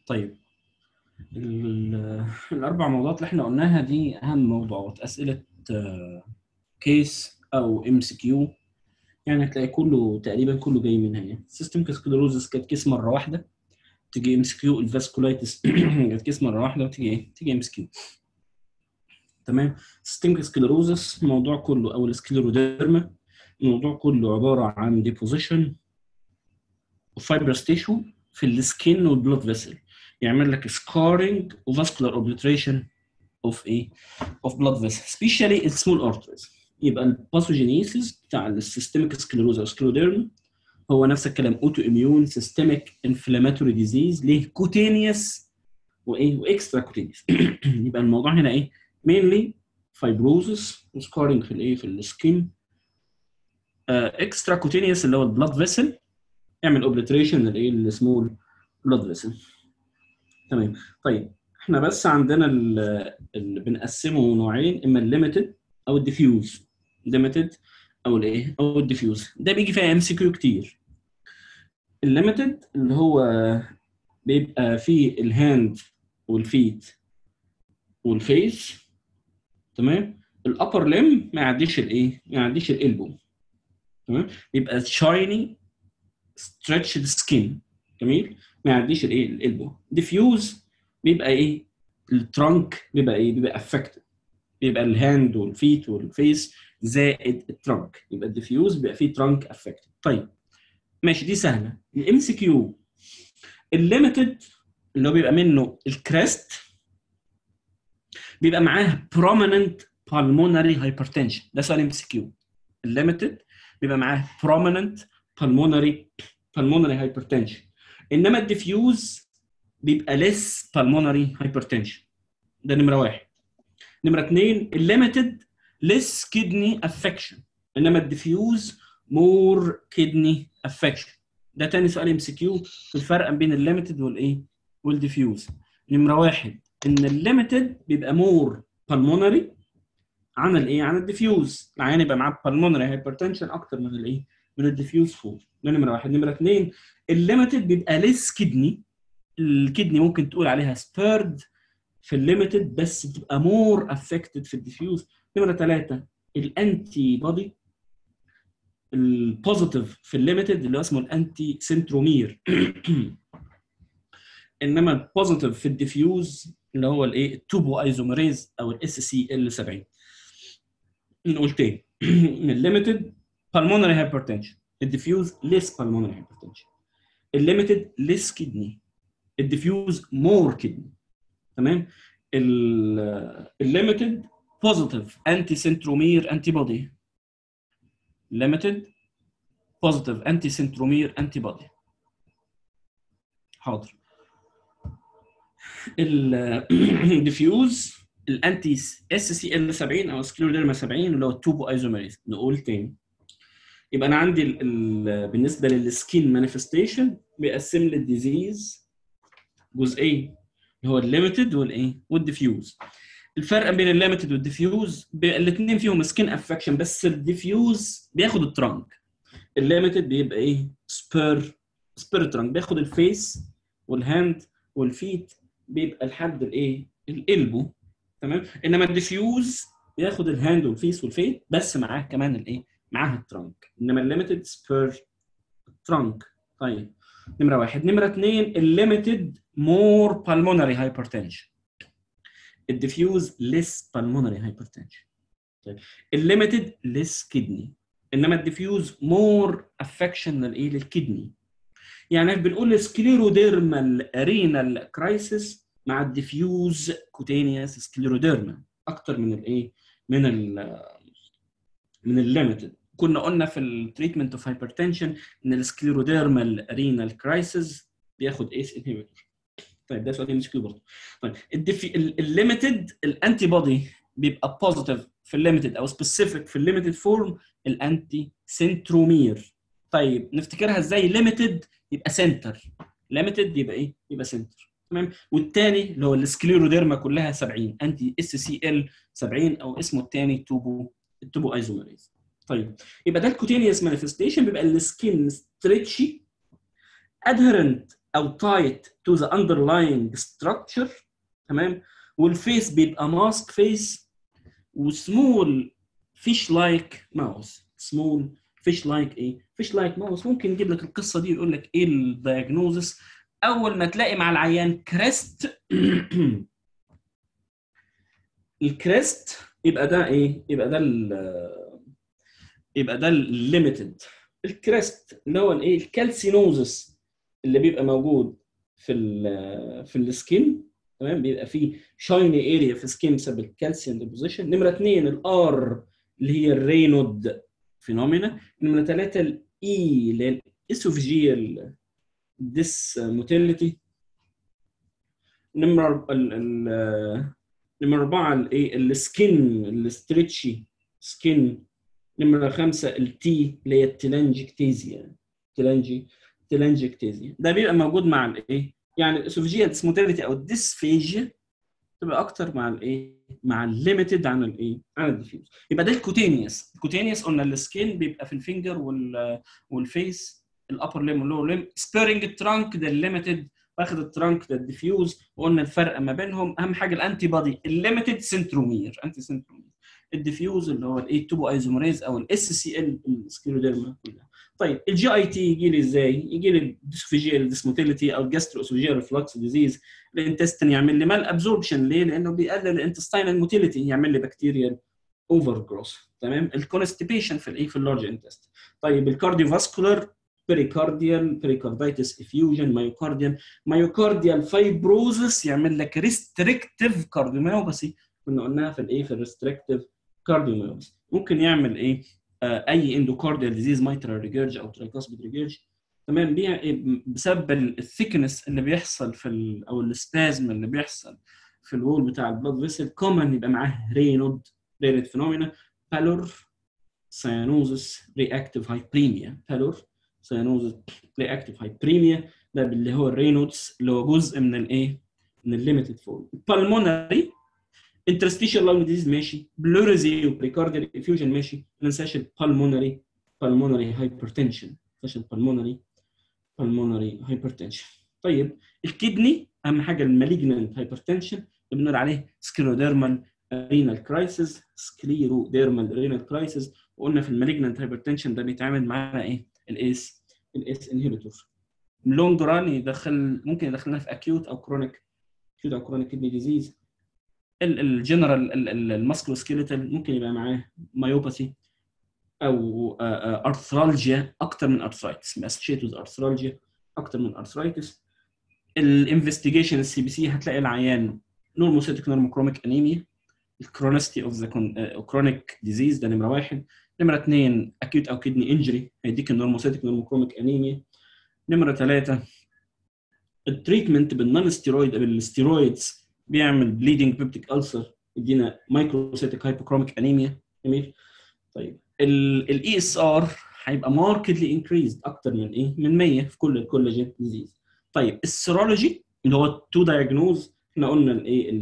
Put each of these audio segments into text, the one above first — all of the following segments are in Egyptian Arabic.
طيب ال- الاربع موضوعات اللي احنا قلناها دي اهم موضوعات اسئله كيس او ام سي كيو يعني هتلاقي كله تقريبا كله جاي منها يعني سيستم سكلروزس كانت كيس مره واحده تيجي ام سي كيو الفاسكولايتس كانت كيس مره واحده وتيجي ايه تيجي ام سي كيو تمام سيستم سكلروزس الموضوع كله او السكليروديرما الموضوع كله عباره عن ديبوزيشن وفايبرس تيشو في السكين والبلود فيسل يعمل لك سكارينج وفاسكولار اوبليتريشن اوف ايه اوف بلود فيسل سبيشالي السمول ارتريز يبقى الباثوجينيسيس بتاع السيستميك سكليروزا او سكليروديرما هو نفس الكلام اوتو اميون سيستميك انفلاماتوري ديزيز ليه كوتينيوس وايه واكسترا كوتينيوس يبقى الموضوع هنا ايه مينلي فايبروزس وسكارينج في الايه في السكين اكسترا كوتينيوس اللي هو البلاد فيسل يعمل اوبليتريشن للايه السمول بلاد فيسل تمام طيب احنا بس عندنا اللي بنقسمه نوعين اما الليميتد او الديفيوز ليميتد او الايه او الديفيوز ده بيجي فيها ام سي كيو كتير الليميتد اللي هو بيبقى فيه الهاند والفيت والفيس تمام الابر ليم ما يعديش الايه ما يعديش الالبو تمام يبقى شايني ستريتشد سكين جميل ما يعديش الايه الالبو ديفيوز بيبقى ايه الترانك بيبقى ايه بيبقى افكتد بيبقى الهاند والفيت والفيس زائد الترانك يبقى الديفيوز بيبقى فيه ترانك افكتد طيب ماشي دي سهله الام سي كيو الليميتد اللي هو بيبقى منه الكريست بيبقى معاه prominent pulmonary hypertension ده سؤال ام سي كيو الليميتد بيبقى معاه prominent pulmonary pulmonary hypertension انما الديفيوز بيبقى less pulmonary hypertension ده نمره واحد نمره اثنين الليميتد less kidney affection انما الديفيوز more kidney affection ده تاني سؤال ام سي كيو في الفرق بين الليميتد والايه والديفيوز نمره واحد ان الليميتد بيبقى مور بالمونري عن الايه عن الديفيوز العيان يبقى معاه بالمونري هايبرتنشن اكتر من الايه من الديفيوز فوق ده نمره واحد نمره اثنين الليميتد بيبقى ليس كدني الكدني ممكن تقول عليها سبيرد في الليميتد بس بتبقى مور افكتد في الديفيوز نمره ثلاثه الانتي بودي البوزيتيف في الليميتد اللي هو اسمه الانتي سنترومير انما البوزيتيف في الديفيوز اللي هو الايه التوبو ايزوميريز او الاس سي ال 70 نقول تاني الليميتد pulmonary hypertension الديفيوز less pulmonary hypertension الليميتد less kidney الديفيوز more kidney تمام الليميتد positive anti centromere antibody limited positive anti centromere antibody حاضر الديفيوز الانتي اس سي ال 70 او سكليروديرما 70 اللي هو التوبو ايزوميريز نقول تاني يبقى انا عندي ال ال بالنسبه للسكين مانيفستيشن بيقسم لي الديزيز جزئين اللي هو الليميتد والايه والديفيوز الفرق بين الليميتد والديفيوز الاثنين فيهم سكين افكشن بس الديفيوز بياخد الترانك الليميتد بيبقى ايه سبير سبير ترانك بياخد الفيس والهاند والفيت بيبقى لحد الايه الالبو تمام انما الديفيوز بياخد الهاند والفيس والفيت بس معاه كمان الايه معاها الترانك انما الليميتد سبير ترانك طيب نمره واحد نمره اثنين الليميتد مور بالمونري هايبرتنشن الديفيوز ليس بالمونري هايبرتنشن طيب الليميتد ليس كدني انما الديفيوز مور افكشن للايه للكدني يعني بنقول سكليروديرمال رينال كرايسيس مع الديفيوز كوتينيوس سكليروديرما اكتر من الايه من ال من الليميتد كنا قلنا في التريتمنت اوف هايبرتنشن ان السكليروديرمال رينال كرايسيس بياخد ايس انهبيتور طيب ده سؤال مش برضه طيب الليميتد الانتي بودي بيبقى بوزيتيف في الليميتد او سبيسيفيك في الليميتد فورم الانتي سنترومير طيب نفتكرها ازاي ليميتد يبقى سنتر ليميتد يبقى ايه يبقى سنتر تمام والثاني اللي هو السكليروديرما كلها 70 انتي اس سي ال 70 او اسمه الثاني توبو التوبو ايزوميريز طيب يبقى ده الكوتينيوس مانيفستيشن بيبقى السكين ستريتشي ادهرنت او tight to the underlying structure تمام والفيس بيبقى ماسك فيس وسمول فيش لايك ماوس سمول فيش لايك ايه فيش لايك ماوس ممكن يجيب لك القصه دي ويقول لك ايه الدايجنوزس اول ما تلاقي مع العيان كريست الكريست يبقى ده ايه يبقى ده يبقى ده الليميتد الكريست اللي هو الايه الكالسينوزس اللي بيبقى موجود في ال في السكين تمام بيبقى فيه شايني اريا في السكين بسبب الكالسيوم ديبوزيشن نمره اثنين الار اللي هي الرينود فينومينا نمره ثلاثه الاي اللي هي الاسوفجيال ديس موتيليتي نمره نمره اربعه الايه السكين الستريتشي سكين نمره خمسه التي اللي هي التلانجكتيزيا تلانجي تلانجكتيزيا ده بيبقى موجود مع الايه يعني الاسوفجيال ديسموتيليتي او الديسفيجيا تبقى اكتر مع الايه مع الليميتد عن الايه عن الديفيوز يبقى ده الكوتينيوس الكوتينيوس قلنا السكين بيبقى في الفينجر وال والفيس الابر ليم واللور ليم سبيرنج الترانك ده الليميتد واخد الترانك ده الديفيوز وقلنا الفرق ما بينهم اهم حاجه الانتي بودي الليميتد سنترومير انتي سنترومير الديفيوز اللي هو الاي توبو ايزومريز او الاس سي ال السكليروديرما كلها طيب الجي اي تي يجي لي ازاي؟ يجي لي الديسوفيجيال ديسموتيليتي او الجاسترو اسوفيجيال ريفلكس ديزيز الانتستين يعمل لي مال ابزوربشن ليه؟ لانه بيقلل الانتستينال موتيليتي يعمل لي بكتيريال اوفر جروث تمام الكونستيبيشن في الايه في اللارج انتست طيب الكارديو فاسكولار بريكارديال بريكارديتس افيوجن مايوكارديال مايوكارديال فايبروزس يعمل لك ريستريكتيف كارديوميوباثي كنا قلناها في الايه في الريستريكتيف كارديوميوباثي ممكن يعمل ايه آه اي اندوكارديال ديزيز مايترال ريجيرج او ترايكاسبيد ريجيرج تمام بسبب الثيكنس اللي بيحصل في ال او السبازم اللي بيحصل في الوول بتاع البلاد فيسل كومن يبقى معاه رينود رينود فينومينا بالور سيانوزس رياكتيف هايبريميا بالور سيانوزس رياكتيف هايبريميا ده اللي هو الرينودز اللي هو جزء من الايه من الليميتد فورم بالمونري انترستيشال لانج ديزيز ماشي بلوريزي وبريكارديال افيوجن ماشي ما ننساش البالمونري بالمونري هايبرتنشن ما ننساش البالمونري بالمونري هايبرتنشن طيب الكدني اهم حاجه المالجننت هايبرتنشن اللي بنقول عليه سكليروديرمال رينال كرايسيس سكليروديرمال رينال كرايسيس وقلنا في المالجننت هايبرتنشن ده بيتعامل معانا ايه الاس الاس انهبيتور لونج ران يدخل ممكن يدخلنا في اكيوت او كرونيك اكيوت او كرونيك كدني ديزيز الجنرال الماسكولوسكيليتال ممكن يبقى معاه مايوباثي او ارثرالجيا اكتر من ارثرايتس اسوشيتد ارثرالجيا اكتر من ارثرايتس الانفستيجيشن السي بي سي هتلاقي العيان نورموسيتك نورموكروميك انيميا الكرونستي اوف ذا كرونيك ديزيز ده نمره واحد نمره اثنين اكيوت او كدني انجري هيديك النورموسيتك نورموكروميك انيميا نمره ثلاثه التريتمنت بالنون ستيرويد بالستيرويدز بيعمل بليدنج بيبتيك ألسر يدينا مايكروسيتك هايبوكروميك انيميا جميل طيب الاي اس ار هيبقى ماركتلي انكريزد اكتر من ايه؟ من 100 في كل الكولاجين ديزيز طيب السيرولوجي اللي هو التو دايجنوز احنا قلنا الايه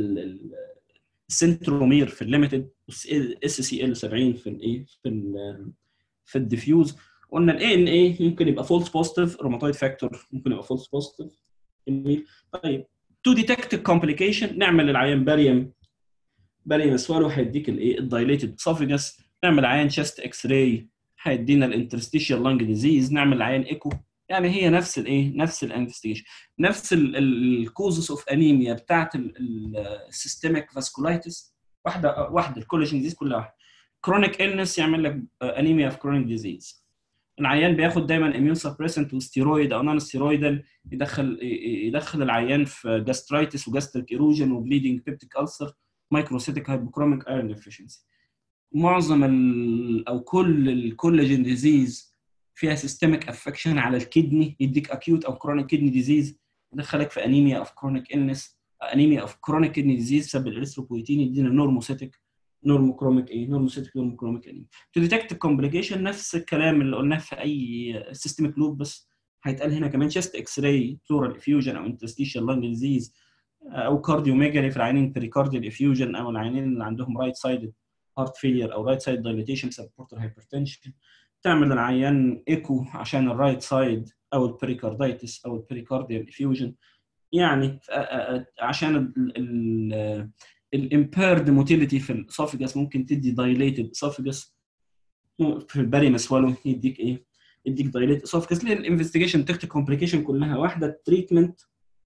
السنترومير في الليميتد اس سي ال 70 في الايه في ال في الديفيوز قلنا الاي ان اي ممكن يبقى فولس بوزيتيف روماتويد فاكتور ممكن يبقى فولس بوزيتيف جميل طيب تو ديتكت كومبليكيشن نعمل للعيان باريوم باريوم اسوالو هيديك الايه الدايليتد اسوفيجاس نعمل عيان شيست اكس راي هيدينا الانترستيشال لانج ديزيز نعمل عيان ايكو يعني هي نفس الايه نفس الانفستيجيشن نفس الكوزس اوف انيميا بتاعت السيستميك فاسكولايتس واحده واحده الكولاجين ديزيز كلها واحده كرونيك النس يعمل لك انيميا في كرونيك ديزيز العيان بياخد دايما اميون سبريسنت وستيرويد او نون ستيرويدال يدخل يدخل العيان في جاسترايتس وجاستريك ايروجن وبليدنج بيبتيك ألسر مايكروسيتيك هايبوكروميك ايرون ديفيشنسي معظم ال او كل الكولاجين ديزيز فيها سيستميك افكشن على الكدني يديك اكيوت او كرونيك كدني ديزيز يدخلك في انيميا اوف كرونيك النس انيميا اوف كرونيك كدني ديزيز بسبب الاريثروبويتين يدينا نورموسيتيك نورموكروميك ايه نورموسيتيك نورموكروميك انيميا تو ديتكت كومبليكيشن نفس الكلام اللي قلناه في اي سيستميك لوب بس هيتقال هنا كمان شيست اكس راي بلورال افيوجن او انترستيشال لانج ديزيز او كارديوميجالي في العينين بريكارديال افيوجن او العينين اللي عندهم رايت سايد هارت فيلير او رايت سايد دايليتيشن سبورتر هايبرتنشن تعمل العيان ايكو عشان الرايت سايد او البريكارديتس او البريكارديال افيوجن يعني عشان الامبيرد موتيليتي في الاسوفيجاس ممكن تدي دايليتد اسوفيجاس في الباري مسوله يديك ايه؟ يديك دايليت اسوفيجاس ليه الانفستيجيشن تكتيك كومبليكيشن كلها واحده التريتمنت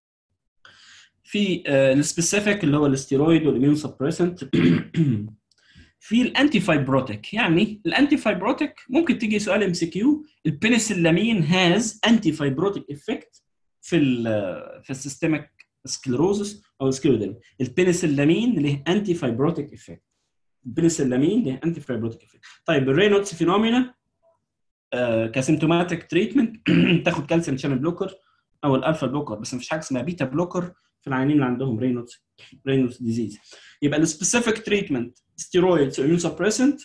في السبيسيفيك اللي هو الاستيرويد والاميون سبريسنت في الانتي فايبروتيك يعني الانتي فايبروتيك ممكن تيجي سؤال ام سي كيو البنسلامين هاز انتي فايبروتيك افكت في ال في السيستميك سكلروزس او سكلوديرم البنسلامين له انتي فايبروتيك افكت البنسلامين له انتي فايبروتيك افكت طيب الرينوتس فينومينا آه كسيمتوماتيك تريتمنت تاخد كالسيوم شانل بلوكر او الالفا بلوكر بس مفيش حاجه اسمها بيتا بلوكر في العيانين اللي عندهم رينوتس رينوتس ديزيز يبقى السبيسيفيك تريتمنت ستيرويدز اميون سبريسنت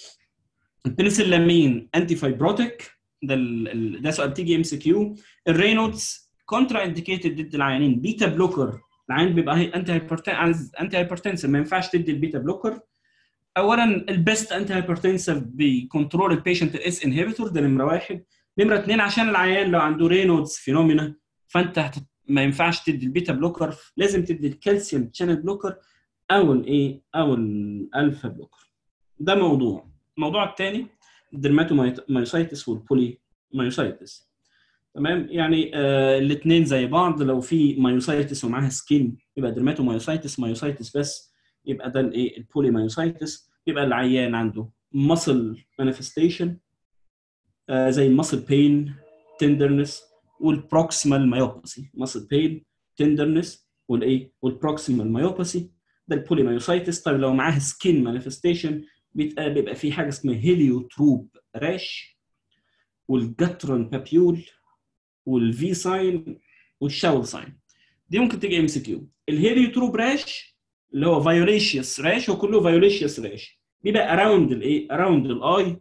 البنسلامين انتي فايبروتيك ده ال... ده سؤال بتيجي ام سي كيو الرينوتس كونترا انديكيتد ضد العيانين بيتا بلوكر العيان بيبقى انتي هايبرتنسيف انتي هايبرتنسيف ما ينفعش تدي البيتا بلوكر اولا البيست انتي هايبرتنسيف بكنترول البيشنت الاس انهبيتور ده نمره واحد نمره اثنين عشان العيان لو عنده رينودز فينومينا فانت هت... ما ينفعش تدي البيتا بلوكر لازم تدي الكالسيوم شانل بلوكر او الايه او الالفا بلوكر ده موضوع الموضوع الثاني الدرماتومايوسايتس والبولي مايوسايتس تمام يعني آه الاثنين زي بعض لو في مايوسايتس ومعاها سكين يبقى درماتومايوسايتس مايوسايتس بس يبقى ده الايه البولي مايوسايتس يبقى العيان عنده muscle manifestation آه زي muscle pain tenderness والبروكسيمال مايوباثي muscle pain tenderness والايه والبروكسيمال مايوباثي ده البولي مايوسايتس طيب لو معاها سكين مانيفستيشن بيبقى في حاجه اسمها هيليوتروب راش والجاترون بابيول والفي ساين والشاول ساين دي ممكن تيجي ام سي كيو الهيليوتروب راش اللي هو فايوليشيوس راش هو كله فايوليشيوس راش بيبقى اراوند الايه اراوند الاي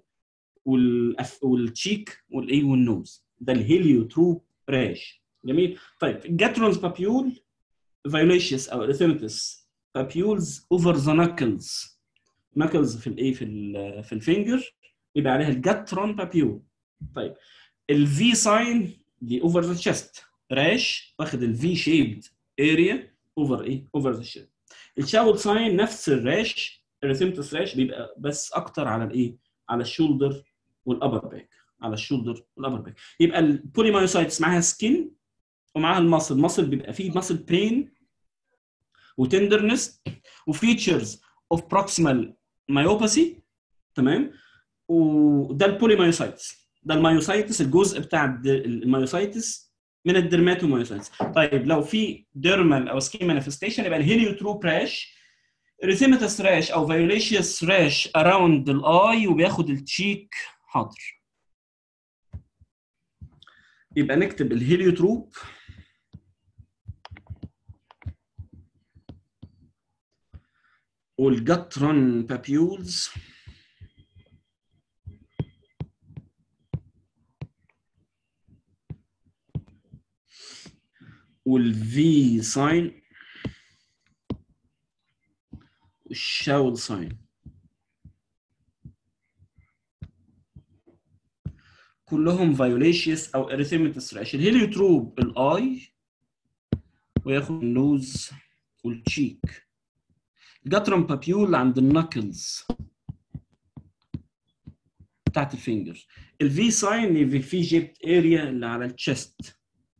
والتشيك والايه والنوز ده الهيليوتروب راش جميل طيب الجاترونز بابيول فايوليشيوس او اريثيمتس بابيولز اوفر ذا نكلز نكلز في الايه في ال في الفينجر يبقى عليها الجاترون بابيول طيب الفي ساين دي اوفر ذا تشست راش واخد الفي شيبد اريا اوفر ايه اوفر ذا تشست الشاول ساين نفس الراش الريثيمتس راش بيبقى بس اكتر على الايه على الشولدر والابر باك على الشولدر والابر باك يبقى البوليمايوسايتس معاها سكين ومعاها المصل المصل بيبقى فيه مصل بين وتندرنس وفيتشرز اوف بروكسيمال مايوباثي تمام وده البوليمايوسايتس ده المايوسايتس الجزء بتاع المايوسايتس من الدرماتومايوسايتس طيب لو في ديرمال او سكين مانيفستيشن يبقى الهيليوتروب راش ريثيماتس راش او فيوليشيوس راش اراوند الاي وبياخد التشيك حاضر يبقى نكتب الهيليوتروب والجاترون بابيولز والفي ساين والشاول ساين كلهم فايوليشيوس او اريثيمتس راش الهيليوتروب الاي وياخد النوز والتشيك الجاترون بابيول عند النكلز بتاعت الفينجر الفي ساين في جيبت اريا اللي على التشست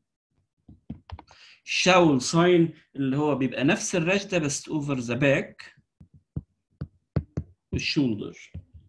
شاول ساين اللي هو بيبقى نفس الراش ده بس اوفر ذا باك والشولدر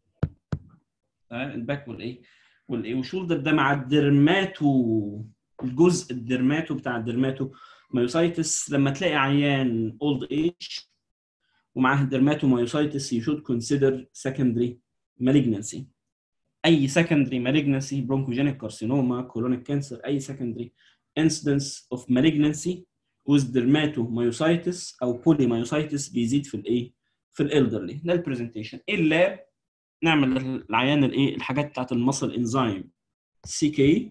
الباك والايه والايه والشولدر ده مع الدرماتو الجزء الدرماتو بتاع الدرماتو مايوسايتس لما تلاقي عيان اولد ايج ومعاه dermatomyositis you should consider secondary malignancy اي secondary malignancy bronchogenic carcinoma colonic cancer اي secondary incidence of malignancy with dermatomyositis او polymyositis بيزيد في الايه في الالدرلي ده البرزنتيشن اللاب نعمل للعيان الايه الحاجات بتاعت المصل انزيم سي كي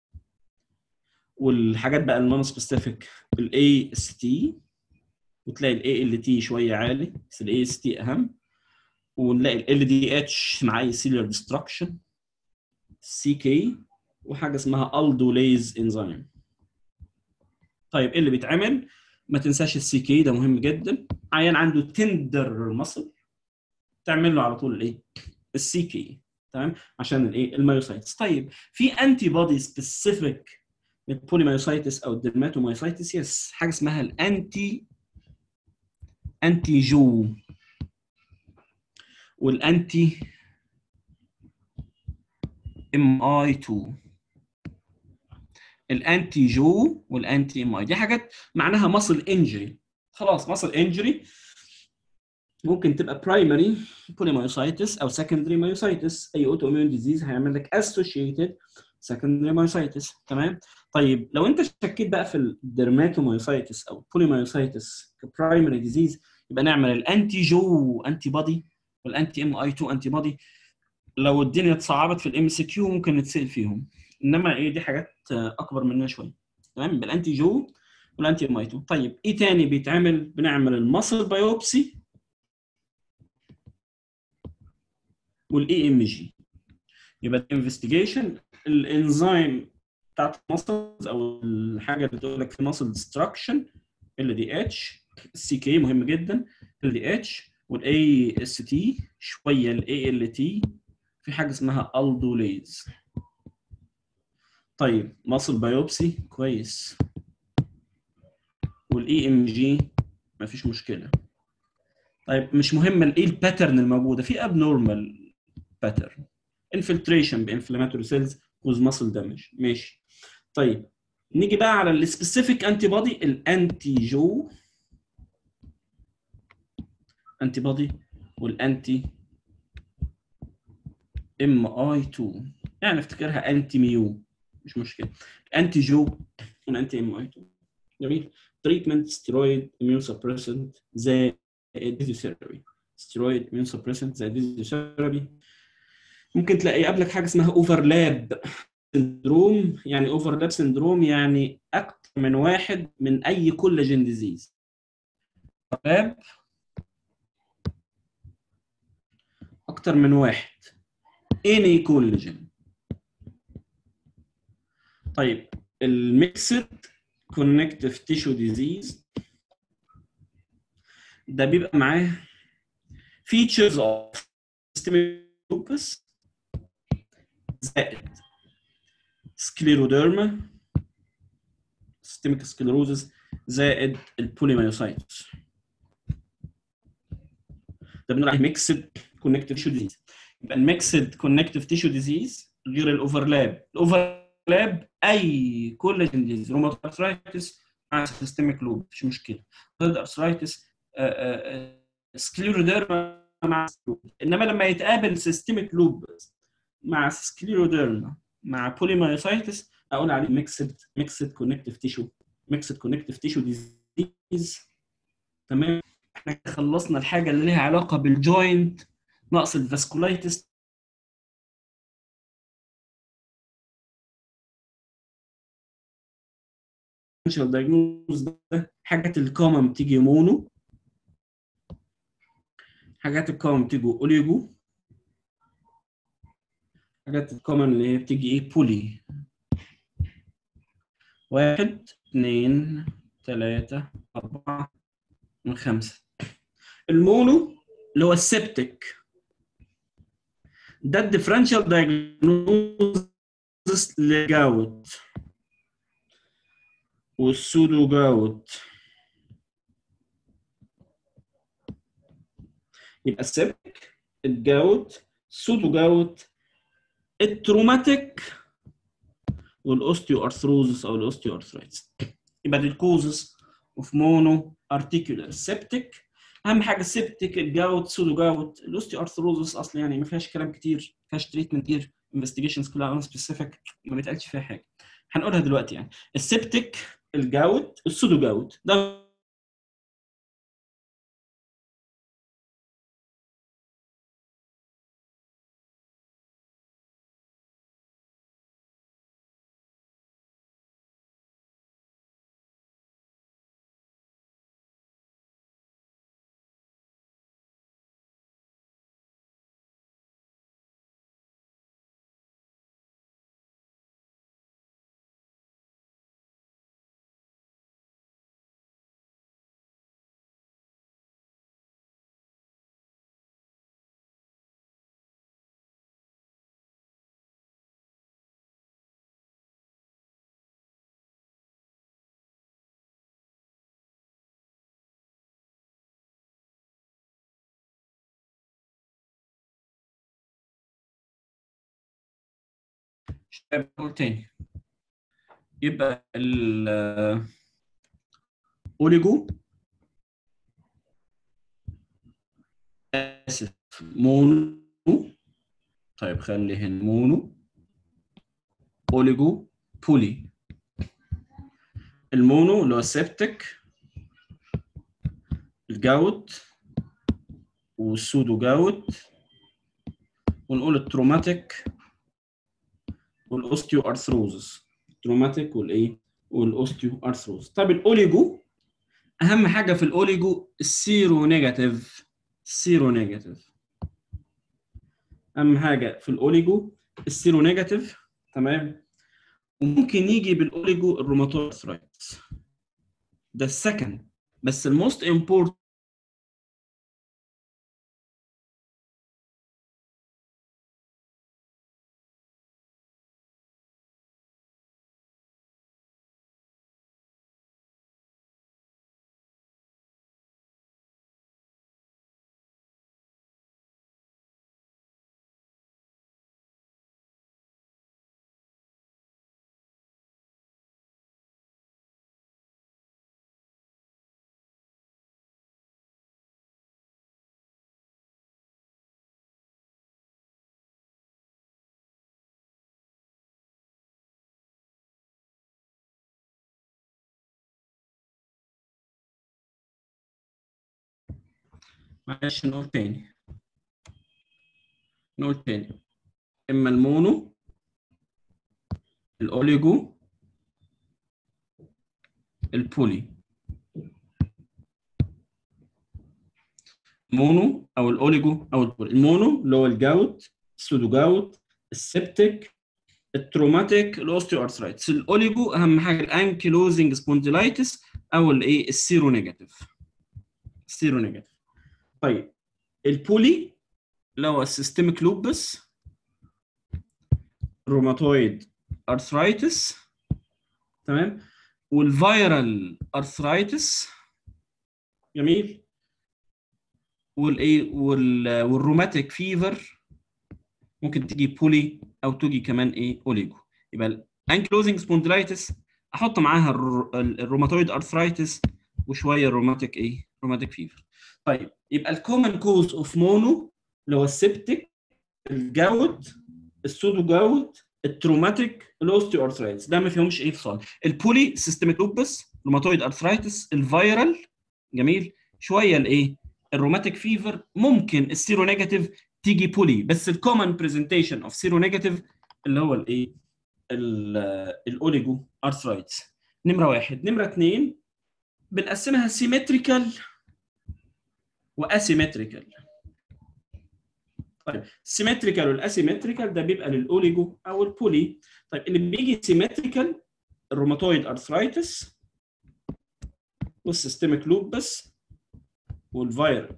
والحاجات بقى النون سبيسيفيك الاي اس تي وتلاقي الاي ال تي شويه عالي بس الاي اس تي اهم ونلاقي ال دي اتش مع اي سيلر ديستركشن سي كي وحاجه اسمها الدوليز انزيم طيب ايه اللي بيتعمل ما تنساش السي كي ده مهم جدا عيان عنده تندر مصل تعمل له على طول الايه السي كي تمام عشان الايه المايوسايتس طيب في انتي بودي سبيسيفيك للبوليمايوسايتس او الدرماتومايوسايتس يس حاجه اسمها الانتي انتي جو والانتي ام اي 2 الانتي جو والانتي ام اي دي حاجات معناها ماسل انجري خلاص ماسل انجري ممكن تبقى برايمري بوليمايوسايتس او سكندري مايوسايتس اي اوتو اميون ديزيز هيعمل لك اسوشيتد سكندري مايوسايتس تمام طيب لو انت شكيت بقى في الدرماتومايوسايتس او البوليمايوسايتس كبرايمري ديزيز يبقى نعمل الانتي جو انتي بودي والانتي ام اي 2 انتي بودي لو الدنيا اتصعبت في الام سي كيو ممكن نتسال فيهم انما ايه دي حاجات اكبر مننا شويه تمام بالانتي جو والانتي ام اي 2 طيب ايه تاني بيتعمل بنعمل المصل بايوبسي والاي ام جي يبقى الانفستيجيشن الانزيم بتاعت المسلز او الحاجه اللي بتقول لك في مسل ديستراكشن ال دي اتش السي كي مهم جدا ال دي اتش والاي اس تي شويه الاي ال تي في حاجه اسمها الدوليز طيب ماسل بايوبسي كويس والاي ام جي مفيش مشكله طيب مش مهم ايه الباترن الموجوده في ابنورمال باترن انفلتريشن بانفلاماتوري سيلز كوز ماسل دامج ماشي طيب نيجي بقى على السبيسيفيك انتي بودي الانتي جو انتي بودي والانتي ام اي 2 يعني افتكرها انتي ميو مش مشكله انتي جو والانتي ام اي 2 جميل تريتمنت ستيرويد اميون سبريسنت زي الديزيثيرابي ستيرويد اميون سبريسنت زي الديزيثيرابي ممكن تلاقي قبلك حاجه اسمها اوفرلاب سندروم يعني اوفرلاب سندروم يعني اكتر من واحد من اي كولاجين ديزيز اوفرلاب اكتر من واحد اني كولاجين طيب الميكسد كونكتيف تيشو ديزيز ده بيبقى معاه features of systemic lupus زائد سكليروديرما systemic sclerosis زائد البوليمايوسايتس ده بنقول عليه ميكسد كونكتيف تيشو ديزيز يبقى الميكسد كونكتيف تيشو ديزيز غير الاوفرلاب الاوفرلاب اي كولاجين ديزيز روماتويد ارثرايتس مع سيستميك لوب مش مشكله ضد ارثرايتس سكليروديرما مع انما لما يتقابل سيستميك لوب مع سكليروديرما مع بوليمايوسايتس اقول عليه ميكسد ميكسد كونكتيف تيشو ميكسد كونكتيف تيشو ديزيز تمام احنا خلصنا الحاجه اللي ليها علاقه بالجوينت نقص الفاسكولايتس دايجنوز ده حاجات الكومن بتيجي مونو حاجات الكومن بتيجي اوليجو حاجات الكومن اللي هي بتيجي ايه بولي واحد اثنين ثلاثة أربعة من خمسة المونو اللي هو السبتك ده الديفرنشال دايجنوزس للجاوت والسودو جاوت يبقى السبتك الجاوت السودو جاوت التروماتيك والاوستيو ارثروزس او الاوستيو ارثرايتس يبقى دي الكوزس اوف مونو ارتيكولار سيبتيك اهم حاجه السيبتيك الجاوت سودو جاوت الاوستيو ارثروزس اصلا يعني ما فيهاش كلام كتير ما فيهاش تريتمنت كتير انفستيجيشنز كلها اون سبيسيفيك ما بيتقالش فيها حاجه هنقولها دلوقتي يعني السيبتيك الجاوت السودو جاوت ده نقول تاني يبقى ال اوليجو اسف مونو طيب خلي هنا مونو اوليجو بولي المونو اللي هو السبتك الجاوت والسودو جاوت ونقول التروماتيك والاوستيو ارثروزس التروماتيك والايه والاوستيو ارثروز طب الاوليجو اهم حاجه في الاوليجو السيرو نيجاتيف السيرو نيجاتيف اهم حاجه في الاوليجو السيرو نيجاتيف تمام وممكن يجي بالاوليجو الروماتويد ارثرايتس ده السكند بس الموست امبورت معلش نقول تاني نقول تاني اما المونو الاوليجو البولي مونو او الاوليجو او البولي المونو اللي هو الجاوت السودو جاوت السبتيك التروماتيك الاوستيو ارثرايتس الاوليجو اهم حاجه الانكيلوزنج سبونديلايتس او الايه السيرو نيجاتيف السيرو نيجاتيف طيب البولي اللي هو السيستميك لوبس روماتويد ارثرايتس تمام والفيرال ارثرايتس جميل والايه وال والروماتيك فيفر ممكن تيجي بولي او تيجي كمان ايه اوليجو يبقى الانكلوزنج سبونديلايتس احط معاها الروماتويد ارثرايتس وشويه روماتيك ايه روماتيك فيفر طيب يبقى الكومن كوز اوف مونو اللي هو السبتيك الجاوت السودو جاوت التروماتيك الاوستيو ارثرايتس ده ما فيهمش ايه فصال البولي سيستميك لوبس روماتويد ارثرايتس الفيرال جميل شويه الايه الروماتيك فيفر ممكن السيرو نيجاتيف تيجي بولي بس الكومن برزنتيشن اوف سيرو نيجاتيف اللي هو الايه الاوليجو ارثرايتس نمره واحد نمره اثنين بنقسمها سيمتريكال واسيمتريكال طيب السيمتريكال والاسيمتريكال ده بيبقى للاوليجو او البولي طيب اللي بيجي سيمتريكال الروماتويد ارثرايتس والسيستميك لوبس والفيرال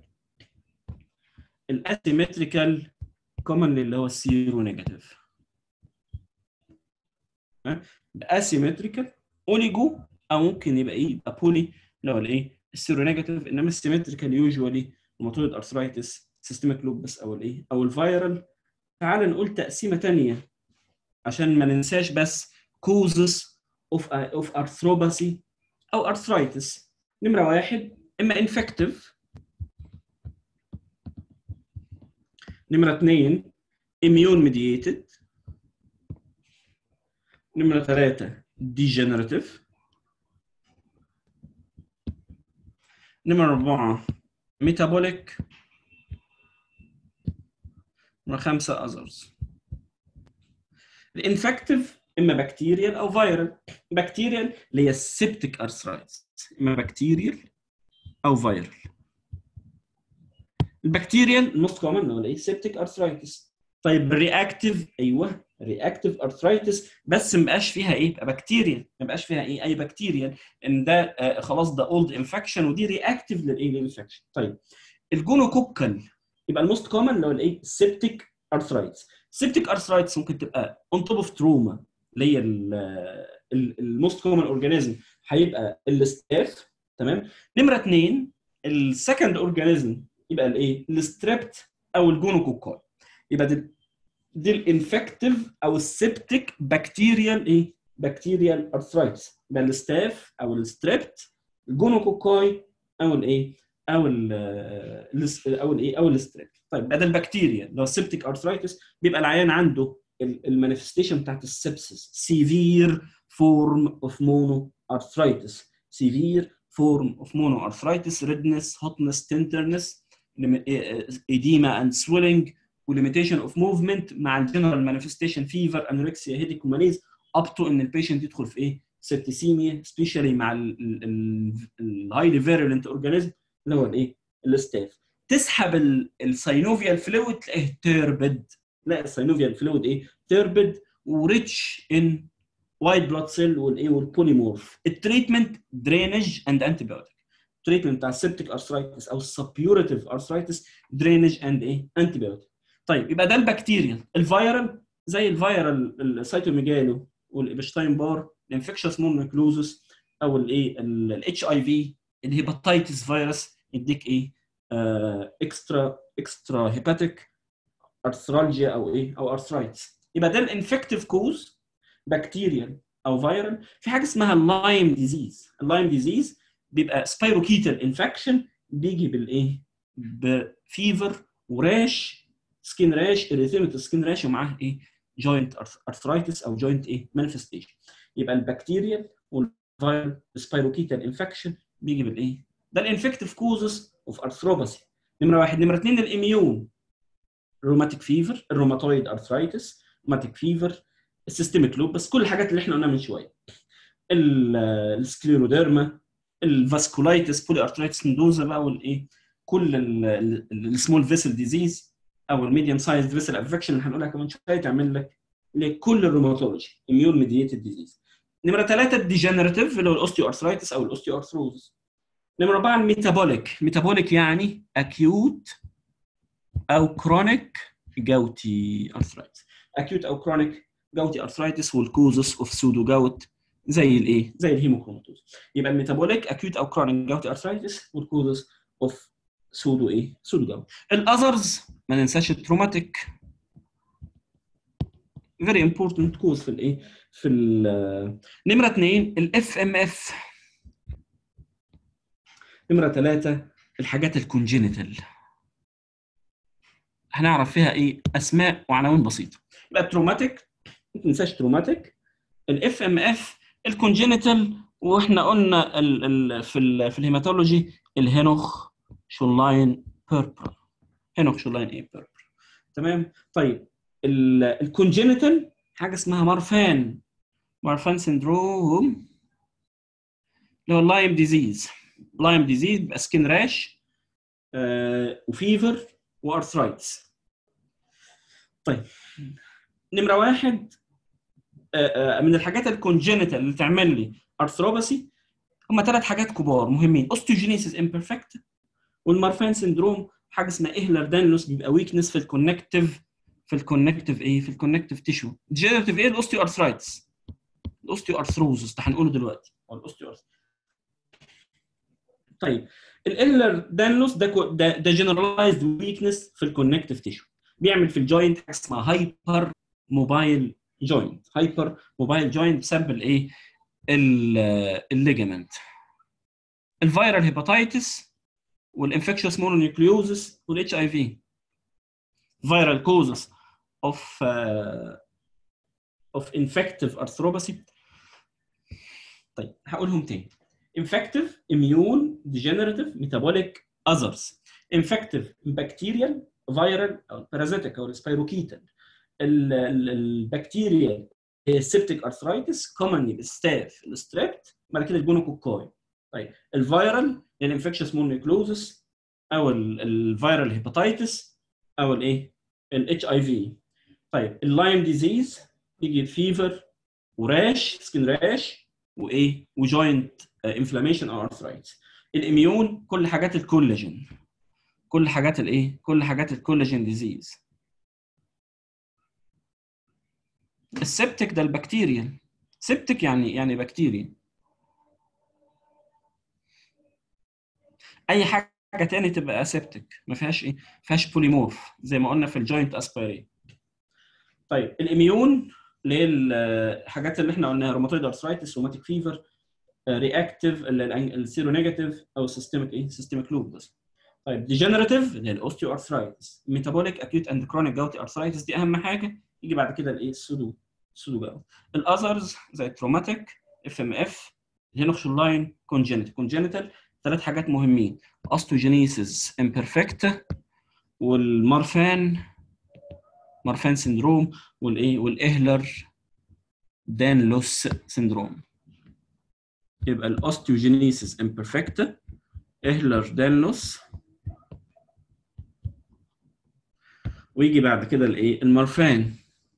الاسيمتريكال كومن اللي هو السيرو نيجاتيف الاسيمتريكال اوليجو او ممكن يبقى ايه يبقى بولي اللي هو الايه السيرو نيجاتيف انما السيمتريكال يوجوالي روماتويد ارثرايتس سيستميك لوبس او الايه او الفيرال تعال نقول تقسيمه ثانيه عشان ما ننساش بس كوزز اوف اوف ارثروباثي او ارثرايتس نمره واحد اما انفكتيف نمره اثنين immune mediated نمره ثلاثه degenerative نمرة أربعة metabolic نمرة خمسة others الانفكتيف إما بكتيريال أو فيرال بكتيريال اللي هي السبتيك أرثرايتس إما بكتيريال أو فيرال البكتيريال موست كومن هو الايه سيبتيك ارثرايتس طيب الرياكتيف ايوه رياكتيف ارثرايتس بس ما بقاش فيها ايه يبقى بكتيريا ما بقاش فيها ايه اي بكتيريا ان ده آه خلاص ده اولد انفكشن ودي رياكتيف للايه للانفكشن طيب الجونوكوكال يبقى الموست كومن اللي هو الايه سيبتيك ارثرايتس سيبتيك ارثرايتس ممكن تبقى اون توب اوف تروما اللي هي الموست كومن اورجانيزم هيبقى الستاف تمام نمره اثنين السكند اورجانيزم يبقى الايه الستريبت او الجونوكوكال يبقى دي دي الانفكتيف او السبتيك بكتيريال ايه بكتيريال ارثرايتس يبقى الستاف او الستريبت الجونوكوكاي او الايه او ال او الايه او الستريبت طيب بدل البكتيريا اللي هو السبتيك ارثرايتس بيبقى العيان عنده المانيفستيشن بتاعت السبسس سيفير فورم اوف مونو ارثرايتس سيفير فورم اوف مونو ارثرايتس ريدنس هوتنس تندرنس edema and swelling وليميتيشن اوف موفمنت مع الجنرال مانيفستيشن فيفر انوركسيا هيديك وماليز اب تو ان البيشنت يدخل في ايه؟ سبتيسيميا سبيشالي مع الهايلي فيرولنت اورجانيزم اللي هو الايه؟ الستاف تسحب الساينوفيال فلويد تلاقيه تيربد تلاقي الساينوفيال فلويد ايه؟ تيربد وريتش ان وايت بلاد سيل والايه والبوليمورف التريتمنت درينج اند انتي بايوتيك التريتمنت بتاع السبتيك ارثرايتس او السبيوريتيف ارثرايتس درينج اند ايه؟ انتي بايوتيك طيب يبقى ده البكتيريال الفيرال زي الفيرال السيتوميجالو والابشتاين بار الانفكشوس مونوكلوزس او الايه الاتش اي في الهيباتيتس فيروس يديك ايه اكسترا اكسترا هيباتيك ارثرالجيا او ايه او ارثرايتس يبقى ده الانفكتيف كوز بكتيريال او فيرال في حاجه اسمها اللايم ديزيز اللايم ديزيز بيبقى سبايروكيتال انفكشن بيجي بالايه بفيفر وراش سكين راش اريثيمت سكين راش ومعاه ايه جوينت ارثرايتس او جوينت ايه مانيفستيشن يبقى البكتيريال والفيرال سبايروكيتال انفكشن بيجي بالايه ده الانفكتيف كوزز اوف ارثروباثي نمره واحد نمره اثنين الاميون روماتيك فيفر الروماتويد ارثرايتس روماتيك فيفر السيستميك لوبس كل الحاجات اللي احنا قلناها من شويه السكليروديرما الفاسكولايتس بولي ارثرايتس ندوزا بقى والايه كل السمول فيسل ديزيز او الميديوم سايز فيسل افكشن اللي هنقولها كمان شويه تعمل لك لكل الروماتولوجي اميون ميديتد ديزيز نمره ثلاثه الديجنراتيف اللي هو الاوستيو ارثرايتس او الاوستيو ارثروز نمره اربعه الميتابوليك ميتابوليك يعني اكيوت او كرونيك جوتي ارثرايتس اكيوت او كرونيك جوتي ارثرايتس والكوزس اوف سودو جوت زي الايه زي الهيموكروماتوز يبقى الميتابوليك اكيوت او كرونيك جوتي ارثرايتس والكوزس اوف سودو ايه سودو جوت الاذرز ما ننساش التروماتيك very important cause في الايه في نمره اثنين الاف ام اف نمره ثلاثه الحاجات الكونجينيتال هنعرف فيها ايه اسماء وعناوين بسيطه يبقى التروماتيك ما تنساش تروماتيك الاف ام اف الكونجينيتال واحنا قلنا ال ال في ال في الهيماتولوجي الهينوخ شولاين بيربر هينوخ شولاين ايه بيربر تمام طيب الكونجينيتال حاجه اسمها مارفان مارفان سندروم اللي هو اللايم ديزيز لايم ديزيز بيبقى سكين راش آه وفيفر وارثرايتس طيب نمره واحد آه آه من الحاجات الكونجينيتال اللي تعمل لي ارثروباثي هم ثلاث حاجات كبار مهمين اوستيوجينيسيس امبرفكت والمارفان سندروم حاجه اسمها اهلر دانلوس بيبقى ويكنس في الكونكتيف في الكونكتيف ايه في الكونكتيف تيشو ديجنراتيف ايه الاوستيو ارثرايتس الاوستيو ارثروزس ده هنقوله دلوقتي او الاوستيو طيب الاهلر دانلوس ده ده, ده جنرالايزد ويكنس في الكونكتيف تيشو بيعمل في الجوينت حاجه اسمها هايبر موبايل جوينت هايبر موبايل جوينت بسبب الايه الليجمنت الفيرال هيباتيتس والانفكشوس مونونيوكليوزس والاتش اي في viral causes of uh, of infective arthropathy طيب هقولهم تاني infective immune degenerative metabolic others infective bacterial viral او parasitic او spirochetal البكتيريا هي السبتيك ارثرايتس commonly بالستاف الستريبت بعد كده الجونوكوكاي طيب الفيرال الانفكشوس مونوكلوزس او الفيرال هيباتيتس او الايه الاتش اي في طيب اللايم ديزيز يجي فيفر وراش سكين راش وايه وجوينت انفلاميشن او ارثرايتس الاميون كل حاجات الكولاجين كل حاجات الايه كل حاجات الكولاجين ديزيز السبتك ده البكتيريا سبتك يعني يعني بكتيريا اي حاجه حاجه تاني تبقى اسيبتك ما فيهاش ايه ما فيهاش بوليمورف زي ما قلنا في الجوينت اسبيري طيب الاميون اللي هي الحاجات اللي احنا قلناها روماتويد ارثرايتس سوماتيك فيفر رياكتيف السيرو نيجاتيف او سيستميك ايه سيستميك لوبس طيب ديجنراتيف اللي هي الاوستيو ارثرايتس ميتابوليك اكيوت اند كرونيك جاوتي ارثرايتس دي اهم حاجه يجي بعد كده الايه السودو السودو جاوت الاذرز زي التروماتيك اف ام اف هينوخشن لاين كونجنتال كونجنتال ثلاث حاجات مهمين اوستوجينيسيس امبرفكت والمارفان مارفان سندروم والايه والاهلر دانلوس سندروم يبقى الاوستيوجينيسيس امبرفكت اهلر دانلوس ويجي بعد كده الايه المارفان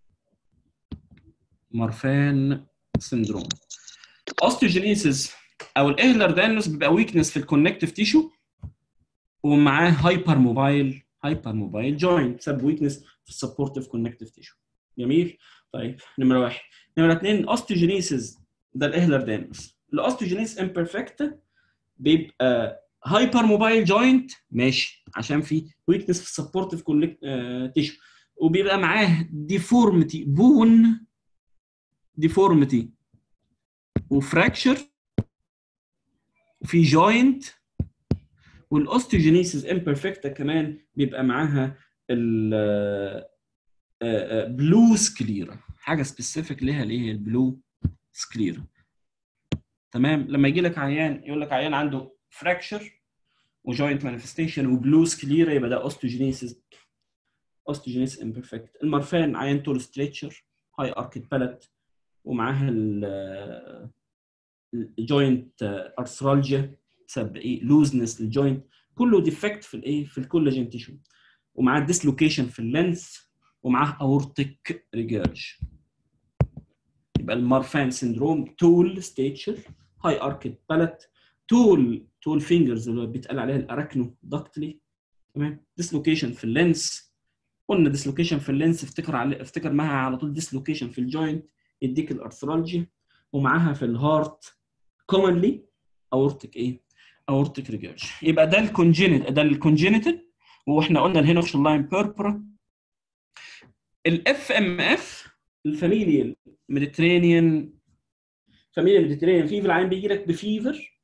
مارفان سندروم اوستيوجينيسيس او الاهلر دانلوس بيبقى ويكنس في الكونكتيف تيشو ومعاه هايبر موبايل هايبر موبايل جوينت سب ويكنس في السبورتيف كونكتيف تيشو جميل طيب نمره واحد نمره اثنين اوستيوجينيسيس ده الاهلر دانلوس الاوستيوجينيس امبرفكت بيبقى هايبر موبايل جوينت ماشي عشان في ويكنس في السبورتيف كونكت تيشو وبيبقى معاه ديفورميتي بون ديفورميتي وفراكشر وفي جوينت والاوستيوجينيسيس امبرفكتا كمان بيبقى معاها ال بلو سكليرا حاجه سبيسيفيك ليها اللي هي البلو سكليرا تمام لما يجي لك عيان يقول لك عيان عنده فراكشر وجوينت مانيفستيشن وبلو سكليرا يبقى ده اوستيوجينيسيس اوستيوجينيسيس امبرفكت المرفان عيان تول ستريتشر هاي اركت بالات ومعاها الجوينت ارثرالجيا بسبب ايه لوزنس للجوينت كله ديفكت في الايه في الكولاجين تيشو ومعاه ديسلوكيشن في اللينس ومعاه اورتيك ريجيرج يبقى المارفان سيندروم تول ستيتشر هاي اركت بالات تول تول فينجرز اللي بيتقال عليها الاراكنو داكتلي تمام ديسلوكيشن في اللينس قلنا ديسلوكيشن في اللينس افتكر على افتكر معاها على طول ديسلوكيشن في الجوينت يديك الارثرالجي ومعاها في الهارت كومنلي اورتيك ايه اورتيك ريجيرج يبقى ده الكونجينيت ده الكونجينيتال واحنا قلنا الهينوكشن لاين بيربرا الاف ام اف الفاميليال ميديترينيان فاميليال ميديترينيان فيفر العين بيجي لك بفيفر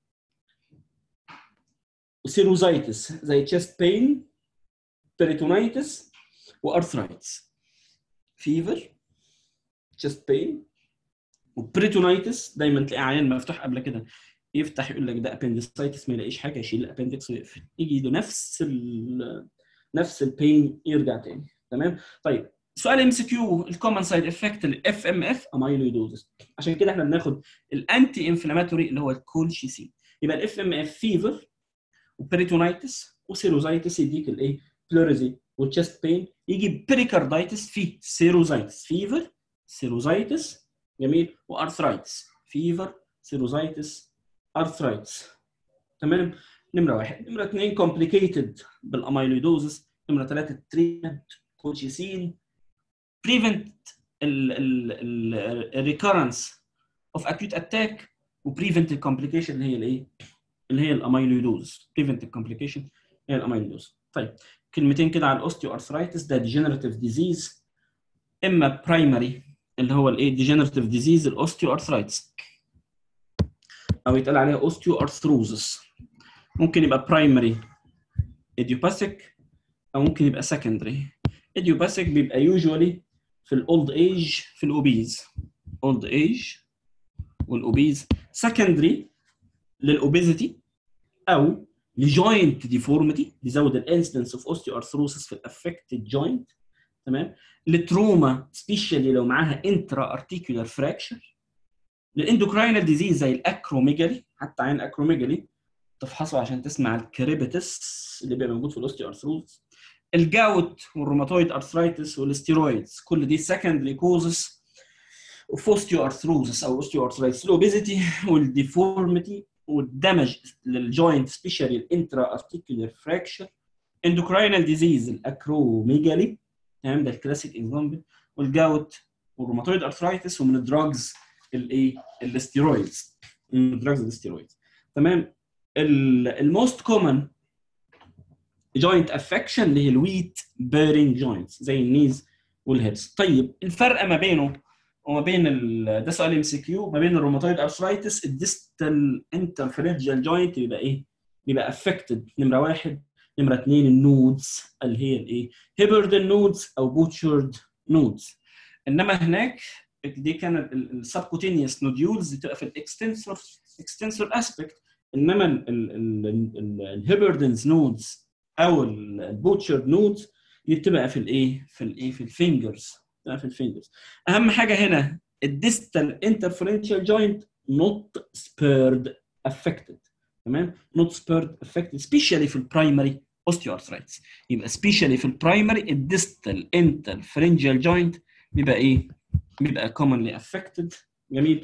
وسيروزايتس زي تشيست بين بيريتونايتس وارثرايتس فيفر تشيست بين وبريتونايتس دايما تلاقي عيان مفتوح قبل كده يفتح يقول لك ده ابندسايتس ما يلاقيش حاجه يشيل الابندكس ويقفل يجي يده نفس ال نفس البين يرجع تاني تمام طيب سؤال ام سي كيو الكومن سايد افكت الاف ام اف اميلويدوزس عشان كده احنا بناخد الانتي انفلاماتوري اللي هو الكولشيسين يبقى الاف ام اف فيفر وبريتونايتس وسيروزايتس يديك الايه بلوريزي والتشست بين يجي بريكاردايتس في سيروزايتس فيفر سيروزايتس جميل وارثرايتس فيفر سيروزايتس ارثرايتس تمام نمره واحد نمره اثنين كومبليكيتد بالاميلويدوزس نمره ثلاثه تريتمنت كولشيسين بريفنت الريكورنس اوف اكيوت اتاك وبريفنت الكومبليكيشن اللي هي الايه؟ اللي هي الاميلويدوز بريفنت الكومبليكيشن هي الاميلويدوز طيب كلمتين كده على الاوستيو ارثرايتس ده ديجنراتيف ديزيز اما برايمري اللي هو الايه ديجنراتيف ديزيز الاوستيو ارثرايتس او يتقال عليها اوستيو ارثروزس ممكن يبقى برايمري ايديوباثيك او ممكن يبقى سكندري ايديوباثيك بيبقى يوجوالي في الاولد ايج في الاوبيز اولد ايج والاوبيز سكندري للاوبيزيتي او لجوينت ديفورميتي بيزود الانسيدنس اوف اوستيو ارثروسس في الافكتد جوينت تمام للتروما سبيشالي لو معاها انترا ارتيكولار فراكشر للاندوكراينال ديزيز زي الاكروميجالي حتى عين اكروميجالي تفحصه عشان تسمع الكريبتس اللي بيبقى موجود في الاوستيو ارثروز الجاوت والروماتويد ارثرايتس والستيرويدز كل دي سكندري كوزز اوف اوستيو ارثروزس او اوستيو ارثرايتس الاوبيزيتي والديفورميتي والدمج للجوينت سبيشالي الانترا ارتيكولار فراكشر اندوكراينال ديزيز الاكروميجالي تمام ده الكلاسيك اكزامبل والجاوت والروماتويد ارثرايتس ومن الدراجز الايه الستيرويدز من الدراجز الستيرويدز تمام الموست كومن جوينت افكشن اللي هي الويت بيرنج جوينتس زي النيز والهيبس طيب الفرق ما بينه وما بين ال... ده سؤال ام سي كيو ما بين الروماتويد ارثرايتس الديستال انترفرنجال جوينت بيبقى ايه؟ بيبقى افكتد نمره واحد نمره اثنين النودز اللي هي الايه؟ هيبردن نودز او بوتشرد نودز انما هناك دي كانت السبكوتينيوس نوديولز بتبقى في الاكستنسور اكستنسور اسبكت انما الهيبردنز نودز او البوتشرد نودز دي بتبقى في الايه؟ في الايه؟ في الفينجرز في الفينجرز اهم حاجه هنا الديستال انترفرنشال جوينت نوت سبيرد افكتد تمام نوت سبيرد افكتد سبيشالي في البرايمري اوستيوارثرايتس يبقى سبيشالي في البرايمري الديستال انترفرنشال جوينت بيبقى ايه؟ بيبقى commonly affected جميل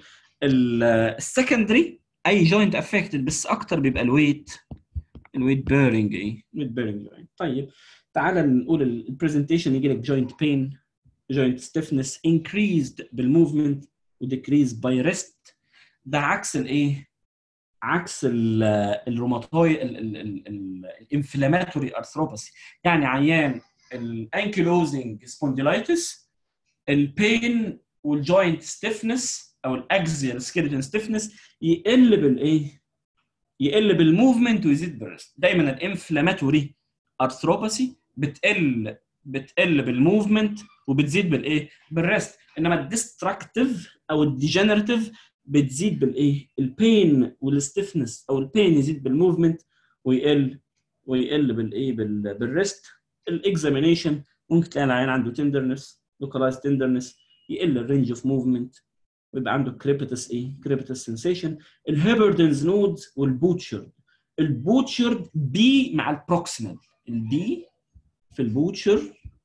السكندري اي جوينت افكتد بس اكتر بيبقى الويت الويت بيرنج ايه؟ الويت بيرنج جوينت طيب تعالى نقول البرزنتيشن يجي لك جوينت بين joint stiffness increased بالmovement و decreased by rest ده عكس الايه؟ عكس الروماتوي الانفلاماتوري ارثروباثي يعني عيان الانكيلوزنج سبونديلايتس البين والجوينت ستيفنس او الاكزيال سكيلتون ستيفنس يقل بالايه؟ يقل بالموفمنت ويزيد بالريست دايما الانفلاماتوري ارثروباثي بتقل بتقل بالموفمنت وبتزيد بالايه؟ بالريست انما الديستراكتيف او الديجنراتيف بتزيد بالايه؟ البين والستيفنس او البين يزيد بالموفمنت ويقل ويقل بالايه؟ بالريست الاكزامينيشن ممكن تلاقي العيان عنده تندرنس لوكالايز تندرنس يقل الرينج اوف موفمنت ويبقى عنده كريبتس ايه؟ كريبتس سنسيشن الهيبردنز نودز والبوتشرد البوتشرد بي مع البروكسيمال البي في البوتشر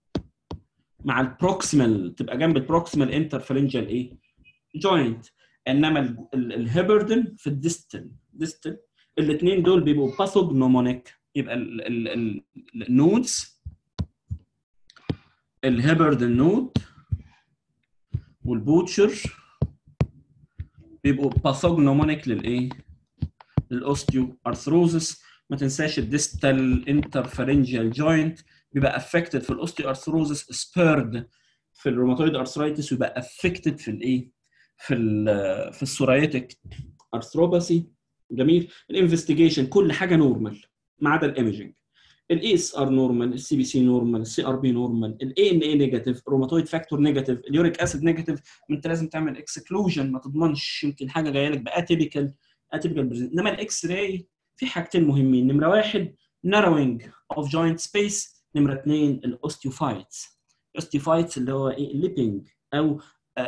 مع البروكسيمال تبقى جنب البروكسيمال انترفرنجال ايه؟ جوينت انما الهيبردن في الديستل ديستل الاثنين دول بيبقوا باثوجنومونيك يبقى النودز الهيبردن نود والبوتشر بيبقوا باثوجنومونيك للايه؟ للاوستيو ارثروزس ما تنساش الديستال انترفرنجال جوينت بيبقى افكتد في الاوستيو ارثروزس سبيرد في الروماتويد ارثرايتس ويبقى افكتد في الايه؟ في ال في السورايتك ارثروباثي جميل الانفستيجيشن كل حاجه نورمال ما عدا الايمجنج الاي اس ار نورمال السي بي سي نورمال السي ار بي نورمال الاي ان اي نيجاتيف روماتويد فاكتور نيجاتيف اليوريك اسيد نيجاتيف انت لازم تعمل اكسكلوجن ما تضمنش يمكن حاجه جايه لك باتيبيكال اتيبيكال انما الاكس راي في حاجتين مهمين نمره واحد narrowing of joint space نمره اثنين الاوستيوفايتس الاوستيوفايتس اللي هو ايه الليبنج او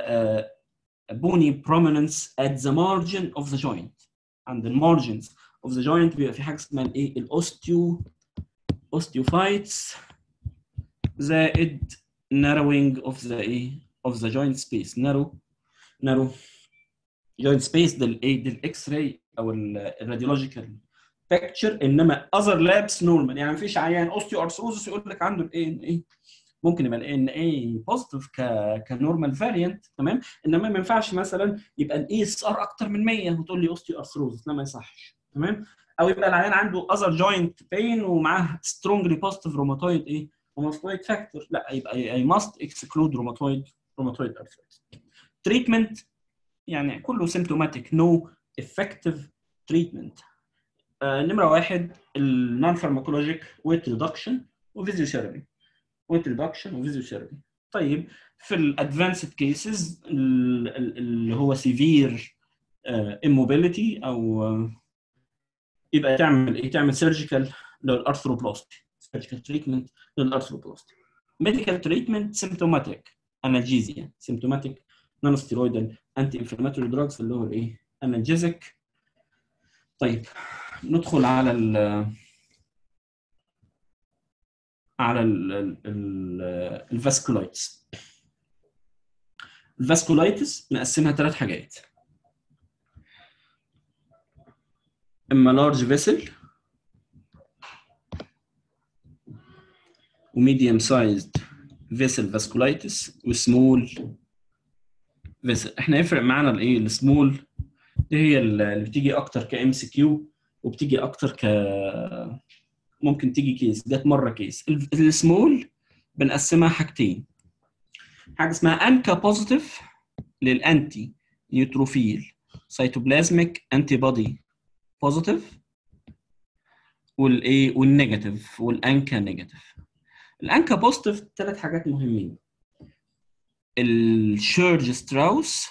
bony prominence at the margin of the joint عند المارجنز of the joint بيبقى في حاجه اسمها الايه الاوستيو osteophytes زائد narrowing of the ايه of the joint space narrow narrow joint space ده الايه ده الاكس راي او الراديولوجيكال بيكتشر انما اذر لابس نورمال يعني مفيش عيان اوستيو ارثروزس يقول لك عنده الاي ان اي ممكن يبقى الاي ان اي بوزيتيف ك كنورمال فاريانت تمام انما ما ينفعش مثلا يبقى الاي اس ار اكتر من 100 وتقول لي اوستيو ارثروزس لا ما يصحش تمام او يبقى العيان عنده اذر جوينت بين ومعاه سترونجلي بوزيتيف روماتويد ايه روماتويد فاكتور لا يبقى اي ماست اكسكلود روماتويد روماتويد ارثرايتس تريتمنت يعني كله سيمتوماتيك نو افكتيف تريتمنت نمره واحد النون فارماكولوجيك ويت ريدكشن وفيزيوثيرابي ويت ريدكشن وفيزيوثيرابي طيب في الادفانسد كيسز اللي هو سيفير اموبيليتي او يبقى تعمل ايه تعمل سيرجيكال للارثروبلاستي سيرجيكال تريتمنت للارثروبلاستي ميديكال تريتمنت سيمتوماتيك انالجيزيا سيمتوماتيك نون ستيرويدال انتي انفلاماتوري دراجز اللي هو الايه انالجيزك طيب ندخل على ال على الفاسكولايتس الفاسكولايتس نقسمها ثلاث حاجات اما لارج فيسل وميديوم سايزد فيسل فاسكولايتس وسمول فيسل احنا يفرق معانا الايه السمول دي هي اللي بتيجي اكتر كام سي كيو وبتيجي اكتر ك ممكن تيجي كيس جت مره كيس السمول بنقسمها حاجتين حاجه اسمها انكا بوزيتيف للانتي نيوتروفيل سيتوبلازميك انتي بودي بوزيتيف والايه والنيجاتيف والانكا نيجاتيف الانكا بوزيتيف ثلاث حاجات مهمين الشيرج ستراوس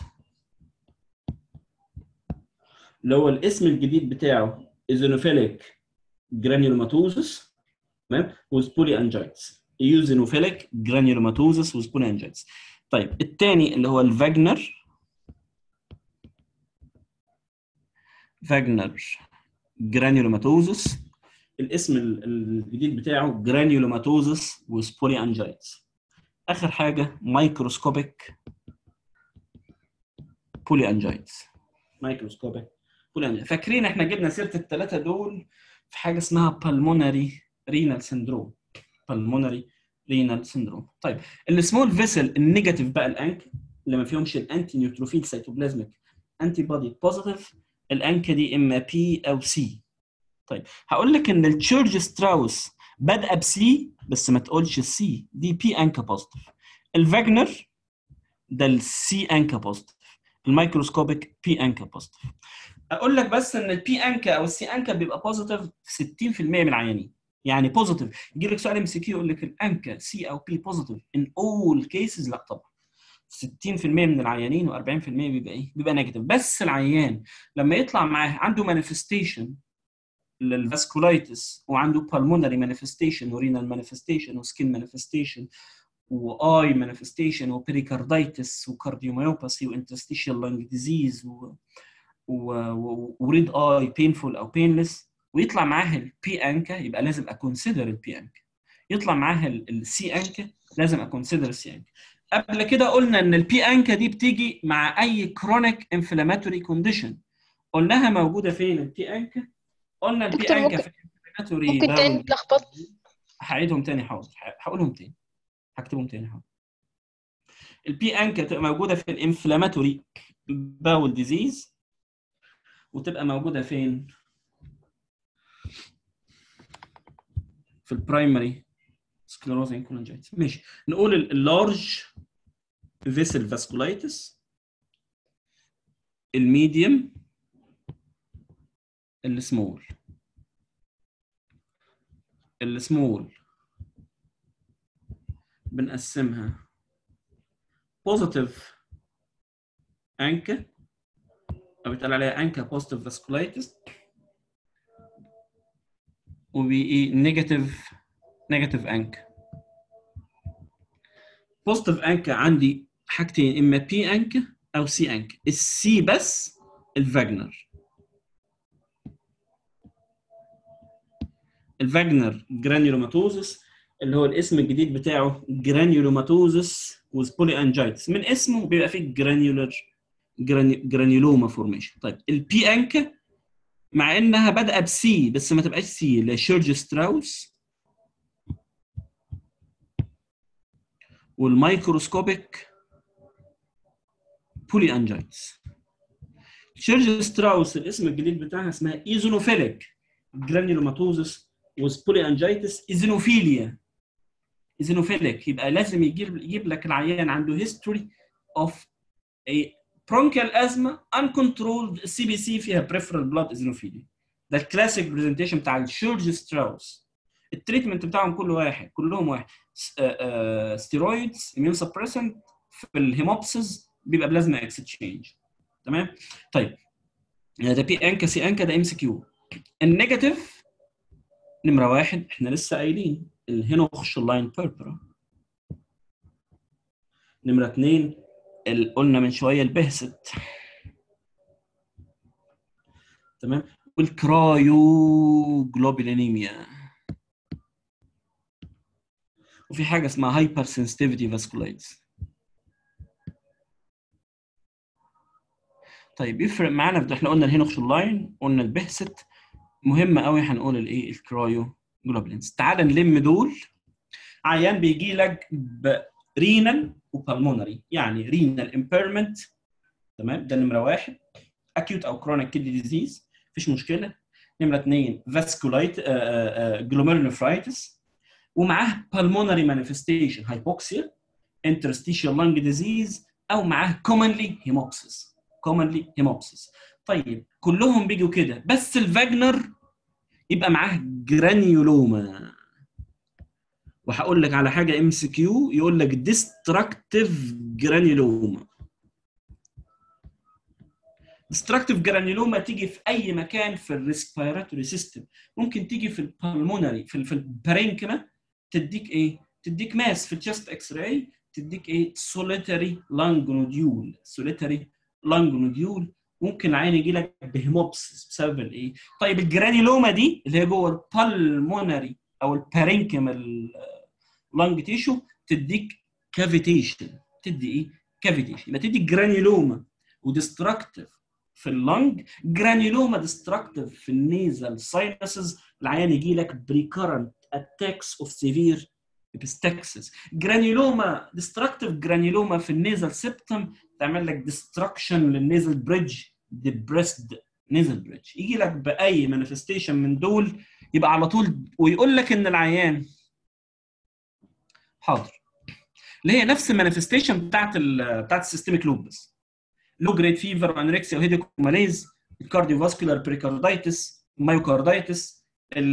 اللي هو الاسم الجديد بتاعه ايزونوفيليك جرانيولوماتوزس تمام وسبولي انجايتس ايوزينوفيليك جرانيولوماتوزس وسبولي انجايتس طيب الثاني اللي هو الفاجنر فاجنر جرانيولوماتوزس الاسم الجديد بتاعه جرانيولوماتوزس وسبولي انجايتس اخر حاجه مايكروسكوبيك بولي انجايتس مايكروسكوبيك بولي انجايتس فاكرين احنا جبنا سيره الثلاثه دول في حاجه اسمها بالمونري رينال سندروم بالمونري رينال سندروم طيب السمول فيسل النيجاتيف بقى الانك اللي ما فيهمش الانتي نيوتروفيل سيتوبلازميك انتي بودي بوزيتيف الانكا دي اما بي او سي طيب هقول لك ان التشيرج ستراوس بادئه بسي بس ما تقولش السي دي بي انكا بوزيتيف الفاجنر ده السي انكا بوزيتيف الميكروسكوبيك بي انكا بوزيتيف اقول لك بس ان البي انكا او السي انكا بيبقى بوزيتيف في 60% من العيانين يعني بوزيتيف يجي لك سؤال ام سي كيو يقول لك الانكا سي او بي بوزيتيف ان اول كيسز لا طبعا 60% من العيانين و40% بيبقى ايه؟ بيبقى نيجاتيف بس العيان لما يطلع معاه عنده مانيفستيشن للفاسكولايتس وعنده بالمونري مانيفستيشن ورينال مانيفستيشن وسكين مانيفستيشن واي مانيفستيشن وبريكاردايتس وكارديوميوباثي وانترستيشال لانج ديزيز و... و... و... وريد اي بينفول او بينلس ويطلع معاه البي انكا يبقى لازم اكونسيدر البي انكا يطلع معاه السي انكا لازم اكونسيدر السي انكا قبل كده قلنا ان البي انكا دي بتيجي مع اي كرونيك انفلاماتوري كونديشن قلناها موجوده فين البي انكا قلنا البي دكتور انكا ممكن- في الانفلاماتوري ممكن تاني اتلخبطت هعيدهم تاني حاضر هقولهم تاني هكتبهم تاني حاضر البي انكا تبقى موجوده في الانفلاماتوري باول ديزيز وتبقى موجوده فين في البرايمري سكليروزين كولانجيتس ماشي نقول اللارج فيسل فاسكولايتس الميديوم السمول السمول بنقسمها بوزيتيف انكا او بيتقال عليها انكا بوزيتيف فاسكولايتس وبي نيجاتيف نيجاتيف انكا بوزيتيف انكا عندي حاجتين اما بي انكا او سي انكا السي بس الفاجنر الفاجنر جرانيولوماتوزس اللي هو الاسم الجديد بتاعه جرانيولوماتوزس وسبولي انجايتس من اسمه بيبقى فيه جرانيولر جرانيولوما فورميشن طيب البي انكا مع انها بادئه بسي بس ما تبقاش سي اللي هي شيرج ستراوس والمايكروسكوبيك بولي انجايتس شيرج ستراوس الاسم الجديد بتاعها اسمها ايزونوفيليك جرانيولوماتوزس وسبولي انجايتس ايزينوفيليا ايزينوفيليك يبقى لازم يجيب يجيب لك العيان عنده هيستوري اوف a bronchial asthma uncontrolled سي بي سي فيها peripheral blood eosinophilia ده الكلاسيك برزنتيشن بتاع الشيرج ستراوس التريتمنت بتاعهم كله واحد كلهم واحد ستيرويدز اميون سبريسنت في الهيموبسيس بيبقى بلازما اكستشينج تمام طيب ده بي انكا سي انكا ده ام سي كيو النيجاتيف نمره واحد احنا لسه قايلين الهينوخش اللاين بيربرا نمره اثنين ال- قلنا من شويه البهست تمام والكرايو جلوبولينيميا وفي حاجه اسمها هايبر سنسيتيفيتي فاسكولايتس طيب يفرق معانا في ده احنا قلنا الهينوخش اللاين قلنا البهست مهم قوي هنقول الايه الكرايو جلوبولينز تعال نلم دول عيان بيجي لك برينال وبالمونري يعني رينال امبيرمنت تمام ده نمره واحد اكيوت او كرونيك كيدني ديزيز مفيش مشكله نمره اثنين فاسكولايت جلوميرولوفرايتس ومعاه بالمونري مانيفستيشن هايبوكسيا interstitial lung disease او معاه commonly هيموبسيس commonly هيموبسيس طيب كلهم بيجوا كده بس الفاجنر يبقى معاه جرانيولوما وهقول لك على حاجه ام سي كيو يقول لك ديستركتيف جرانيولوما ديستركتيف جرانيولوما تيجي في اي مكان في الريسبيراتوري سيستم ممكن تيجي في البلمونري في في البارينكما تديك ايه تديك ماس في الجست اكس راي تديك ايه سوليتري لانج نوديول سوليتري لانج نوديول ممكن العين يجي لك بهيموبسس بسبب الايه طيب الجرانيولوما دي اللي هي جوه البلمونري او البارينكيمال لانج تيشو تديك كافيتيشن تدي ايه كافيتيشن يبقى تدي جرانيولوما وديستركتيف في اللنج جرانيولوما ديستركتيف في النيزل ساينسز العيان يجي لك بريكرنت اتاكس اوف سيفير ابستكسس جرانيولوما ديستركتيف جرانيولوما في النيزل سيبتم تعمل لك ديستركشن للنيزل بريدج ديبريسد نيزل بريدج يجي لك باي مانيفستيشن من دول يبقى على طول ويقول لك ان العيان حاضر اللي هي نفس المانيفستيشن بتاعت ال بتاعت السيستميك لوبس لو جريد فيفر وانوركسيا وهيديكوماليز الكارديوفاسكولار بريكاردايتس مايوكاردايتس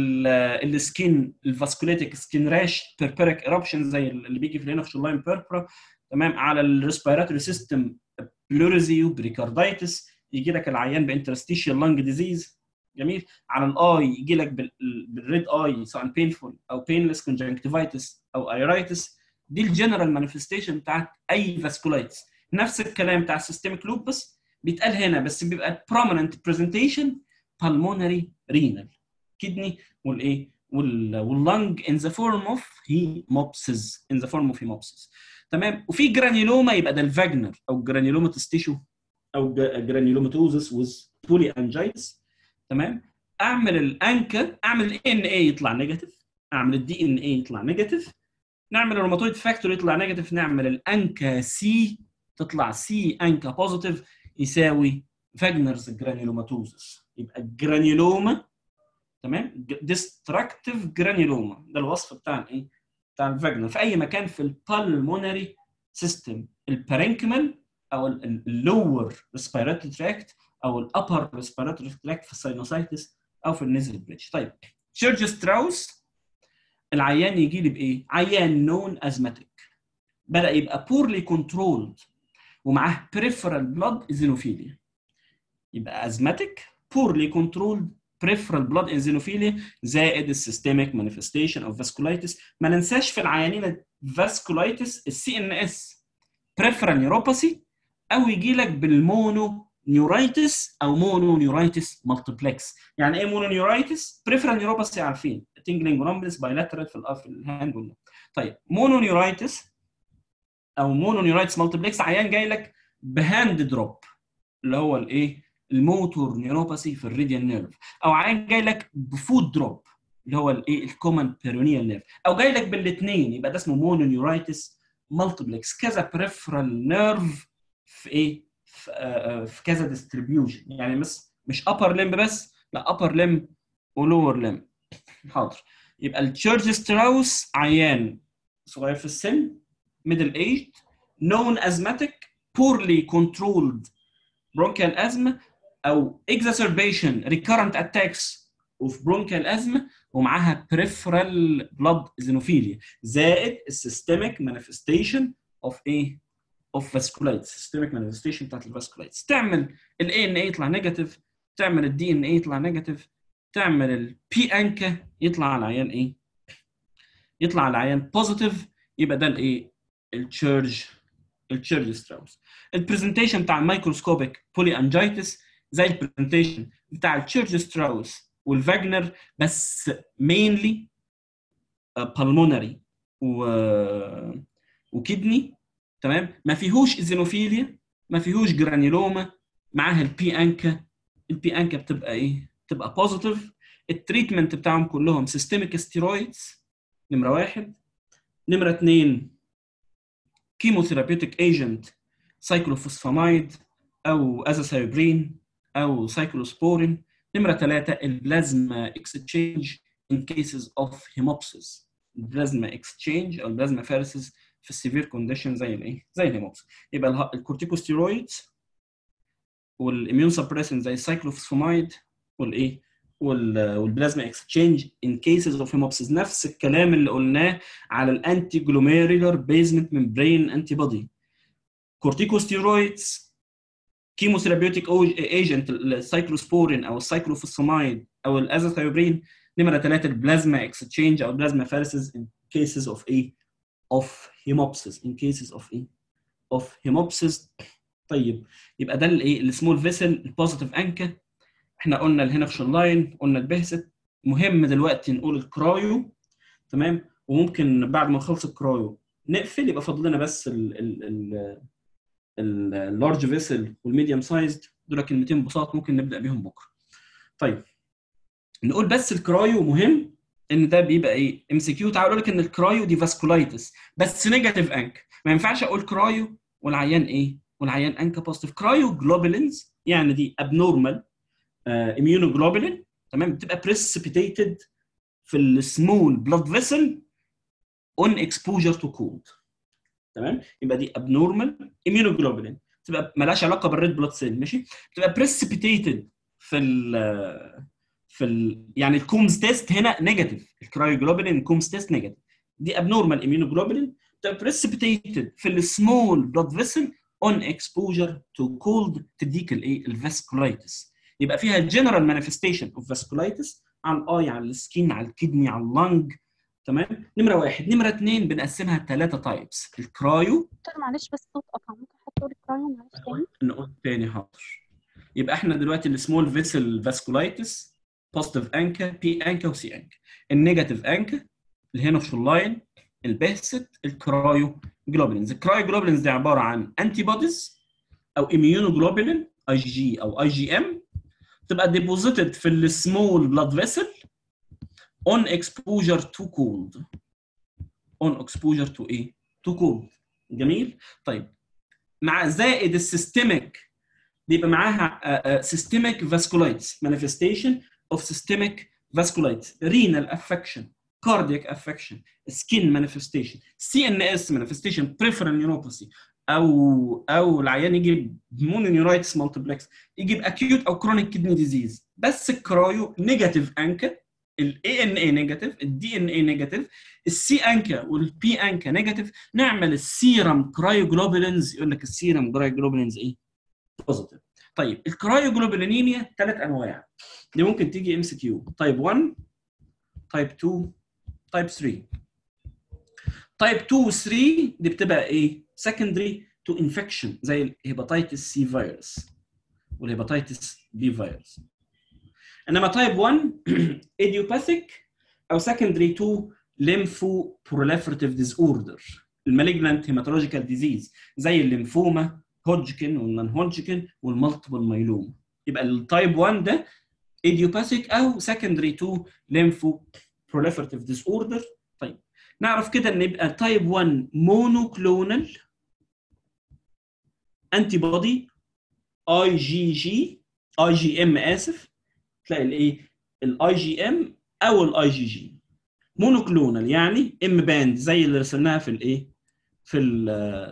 السكين الفاسكوليتيك سكين راش بيربيريك ايربشن زي اللي بيجي في الهنا في شولاين بيربرا تمام على الريسبيراتوري سيستم بلوريزي وبريكاردايتس يجي لك العيان بانترستيشيال لانج ديزيز جميل على الاي يجي لك بالريد اي سواء بينفول او بينلس كونجنكتيفايتس او ايرايتس دي الجنرال مانيفستيشن بتاعت اي فاسكولايتس نفس الكلام بتاع السيستميك لوبس بيتقال هنا بس بيبقى prominent presentation pulmonary renal kidney والايه واللنج in the form of hemopsis in the form of hemopsis تمام وفي جرانيولوما يبقى ده الفاجنر او جرانيولوماتوس تيشو او جرانيولوماتوزس ويز بولي انجيتس تمام اعمل الانكا اعمل الاي ان اي يطلع نيجاتيف اعمل الدي ان اي يطلع نيجاتيف نعمل الروماتويد فاكتور يطلع نيجاتيف نعمل الانكا سي تطلع سي انكا بوزيتيف يساوي فاجنرز جرانيولوماتوزس يبقى الجرانيولوما تمام ديستركتيف جرانيولوما ده الوصف بتاع الايه بتاع الفاجنر في اي مكان في البالمونري سيستم البارينكمال او اللور ريسبيراتوري تراكت او الابر ريسبيراتوري تراكت في الساينوسايتس او في النيزل بريدج طيب تشيرج ستراوس العيان يجي لي بايه؟ عيان نون ازماتيك بدا يبقى بورلي كنترولد ومعاه بريفرال بلاد ايزينوفيليا يبقى ازماتيك بورلي كنترولد بريفرال بلاد ايزينوفيليا زائد السيستميك مانيفستيشن اوف فاسكولايتس ما ننساش في العيانين الفاسكولايتس السي ان اس بريفرال نيوروباثي او يجي لك بالمونو نيورايتس او مونو نيورايتس مالتيبلكس يعني ايه مونو نيورايتس بريفرال نيوروباثي عارفين تنجلينج ورامبلس بايلاترال في الأف الهاند ولا طيب مونو نيورايتس او مونو نيورايتس مالتيبلكس عيان جاي لك بهاند دروب اللي هو الايه الموتور نيوروباثي في الريديال نيرف او عيان جاي لك بفود دروب اللي هو الايه الكومن بيرونيال نيرف او جاي لك بالاثنين يبقى ده اسمه مونو نيورايتس مالتيبلكس كذا بريفرال نيرف في ايه في, آه في كذا ديستريبيوشن يعني مش مش ابر لمب بس لا ابر لمب ولور لمب حاضر يبقى التشيرج ستراوس عيان صغير في السن middle aged known asthmatic poorly controlled bronchial asthma او exacerbation recurrent attacks of bronchial asthma ومعاها peripheral blood eosinophilia زائد السيستميك manifestation of ايه of vasculitis systemic manifestation بتاعت الفاسكولايتس تعمل الاي ان اي يطلع نيجاتيف تعمل الدي ان اي يطلع نيجاتيف تعمل البي انكا يطلع على العيان ايه يطلع على العيان بوزيتيف يبقى ده الايه التشيرج التشيرج ستراوس البرزنتيشن بتاع الميكروسكوبيك بولي انجيتس زي البرزنتيشن بتاع التشيرج ستراوس والفاجنر بس مينلي بالمونري و وكدني تمام ما فيهوش ايزينوفيليا ما فيهوش جرانيلوما معاها البي انكا البي انكا بتبقى ايه تبقى بوزيتيف التريتمنت بتاعهم كلهم سيستميك ستيرويدز نمره واحد نمره اثنين كيموثيرابيوتيك ايجنت سايكلوفوسفامايد او ازاثايبرين او سايكلوسبورين نمره ثلاثه البلازما اكستشينج in cases of hemopsis البلازما اكستشينج او البلازما فيرسز في السيفير كونديشن زي الايه زي الهيموبس يبقى الكورتيكوستيرويدز والاميون سبريسنت زي السايكلوفوسفامايد والايه والبلازما اكسشينج ان كيسز اوف هيموبسيس نفس الكلام اللي قلناه على الانتي جلوميرولار بيزمنت ممبرين انتي بودي كورتيكوستيرويدز كيموثيرابيوتيك ايجنت السايكلوسبورين او السايكلوفوسفامايد او الازاثيوبرين نمره ثلاثه البلازما اكسشينج او البلازما فارسز ان كيسز اوف ايه اوف هيموبسيس ان كيسز اوف ايه اوف هيموبسيس طيب يبقى ده الايه السمول فيسل البوزيتيف انكا احنا قلنا الهينفشن لاين قلنا البهست مهم دلوقتي نقول الكرايو تمام وممكن بعد ما نخلص الكرايو نقفل يبقى فاضل لنا بس اللارج فيسل والميديوم سايزد دول كلمتين بساط ممكن نبدا بيهم بكره طيب نقول بس الكرايو مهم ان ده بيبقى ايه ام سي كيو تعالوا لك ان الكرايو دي فاسكولايتس بس نيجاتيف انك ما ينفعش اقول كرايو والعيان ايه والعيان انكا بوزيتيف كرايو جلوبولينز يعني دي ابنورمال اميونوجلوبولين تمام بتبقى بريسبيتيتد في السمول بلاد فيسل اون اكسبوجر تو كولد تمام يبقى دي ابنورمال اميونوجلوبولين تبقى مالهاش علاقه بالريد بلاد سيل ماشي بتبقى بريسبيتيتد في ال في ال يعني الكومز تيست هنا نيجاتيف الكرايوجلوبولين الكومز تيست نيجاتيف دي ابنورمال اميونوجلوبولين بتبقى بريسبيتيتد في السمول بلاد فيسل اون اكسبوجر تو كولد تديك الايه الفاسكولايتس يبقى فيها جنرال مانيفستيشن اوف فاسكولايتس على الاي على السكين على الكدني على اللنج تمام نمره واحد نمره اثنين بنقسمها ثلاثه تايبس الكرايو دكتور معلش بس صوت قطع ممكن حد يقول الكرايو معلش تاني نقول تاني حاضر يبقى احنا دلوقتي السمول فيسل فاسكولايتس بوزيتيف انكا بي انكا وسي انكا النيجاتيف انكا الهينوفشول لاين البهست الكرايو جلوبولينز الكرايو جلوبولينز دي عباره عن انتي بوديز او اميونوجلوبولين اي جي جي او اي جي ام تبقى ديبوزيتد في السمول بلاد فيسل on exposure to cold on exposure to ايه to cold جميل طيب مع زائد السيستميك بيبقى معاها سيستميك فاسكولايتس manifestation of systemic vasculitis renal affection cardiac affection skin manifestation CNS manifestation peripheral neuropathy او او العيان يجي مونونيورايتس مالتيبلكس يجيب اكيوت او كرونيك كدني ديزيز بس الكرايو نيجاتيف انكا الاي ان اي نيجاتيف الدي ان اي نيجاتيف السي انكا والبي انكا نيجاتيف نعمل السيرم كرايوجلوبولينز يقول لك السيرم كرايوجلوبولينز ايه بوزيتيف طيب الكرايوجلوبولينيميا ثلاث انواع دي ممكن تيجي ام سي كيو تايب 1 تايب 2 تايب 3 تايب 2 و 3 دي بتبقى ايه secondary to infection زي الهيباتيتس سي فيروس والهيباتيتس بي فيروس انما تايب 1 idiopathic او secondary to lymphoproliferative disorder المالجنانت هيماتولوجيكال ديزيز زي الليمفوما هودجكن والنون هودجكن والمالتيبل مايلوما يبقى التايب 1 ده idiopathic او secondary to lymphoproliferative disorder طيب نعرف كده ان يبقى تايب 1 مونوكلونال انتي بودي اي جي جي اي جي ام اسف تلاقي الايه الاي جي ام او الاي جي جي مونوكلونال يعني ام باند زي اللي رسمناها في الايه في ال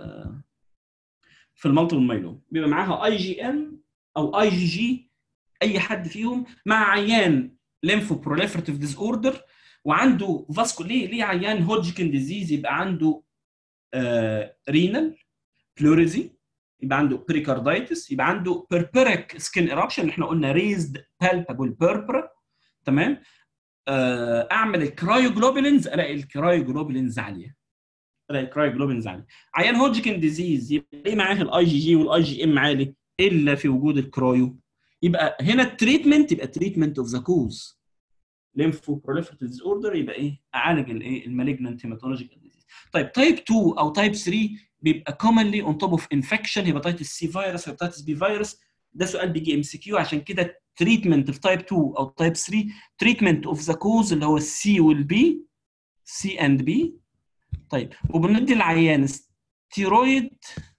في المالتيبل مايلوم بيبقى معاها اي جي ام او اي جي جي اي حد فيهم مع عيان ليمفو بروليفراتيف ديز اوردر وعنده فاسكو ليه ليه عيان هودجكن ديزيز يبقى عنده آه رينال بلوريزي يبقى عنده بريكاردايتس يبقى عنده بيربريك سكين ايرابشن اللي احنا قلنا ريزد بالبابل بيربرا تمام آه اعمل الكرايوجلوبولينز الاقي الكرايوجلوبولينز عاليه الاقي الكرايوجلوبولينز عاليه عيان هودجكن ديزيز يبقى ليه معاه الاي جي جي والاي جي ام عالي الا في وجود الكرايو يبقى هنا التريتمنت يبقى تريتمنت اوف ذا كوز ليمفو بروليفراتيف ديز اوردر يبقى ايه اعالج الايه المالجنانت هيماتولوجيكال ديزيز طيب تايب 2 او تايب 3 بيبقى كومنلي اون توب اوف انفكشن هيباتيتس سي فيروس هيباتيتس بي فيروس ده سؤال بيجي ام سي كيو عشان كده تريتمنت في تايب 2 او تايب 3 تريتمنت اوف ذا كوز اللي هو السي والبي سي اند بي طيب وبندي العيان ستيرويد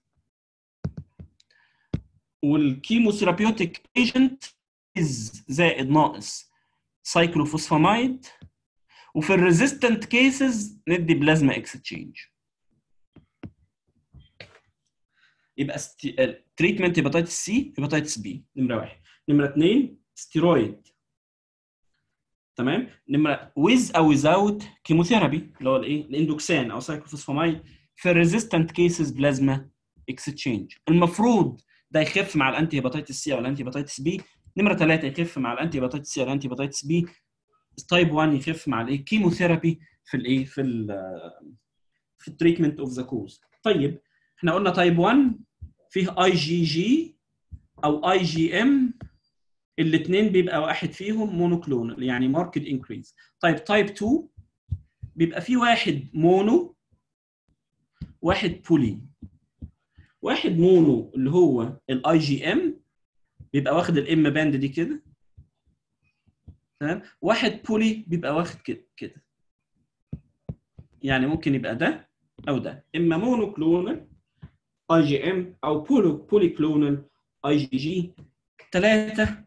والكيموثيرابيوتيك ايجنت زائد ناقص سايكلوفوسفامايد وفي الريزيستنت كيسز ندي بلازما اكستشينج يبقى تريتمنت هيباتيتس سي هيباتيتس بي نمره واحد نمره اثنين ستيرويد تمام نمره ويز او ويزاوت كيموثيرابي اللي هو الايه الاندوكسان او سايكلوفوسفامايد في الريزيستنت كيسز بلازما اكستشينج المفروض ده يخف مع الانتي هيباتيتس سي او الانتي هيباتيتس بي نمره ثلاثه يخف مع الانتي هيباتيتس سي او الانتي هيباتيتس بي تايب 1 يخف مع الايه كيموثيرابي في الايه في ال في التريتمنت اوف ذا كوز طيب احنا قلنا تايب 1 فيه اي جي جي او اي جي ام الاثنين بيبقى واحد فيهم مونوكلونال يعني ماركت انكريز طيب تايب 2 بيبقى فيه واحد مونو واحد بولي واحد مونو اللي هو الاي جي ام بيبقى واخد الام باند دي كده تمام واحد بولي بيبقى واخد كده كده يعني ممكن يبقى ده او ده اما مونو كلونال اي جي ام او بولو بولي كلونال اي جي جي ثلاثه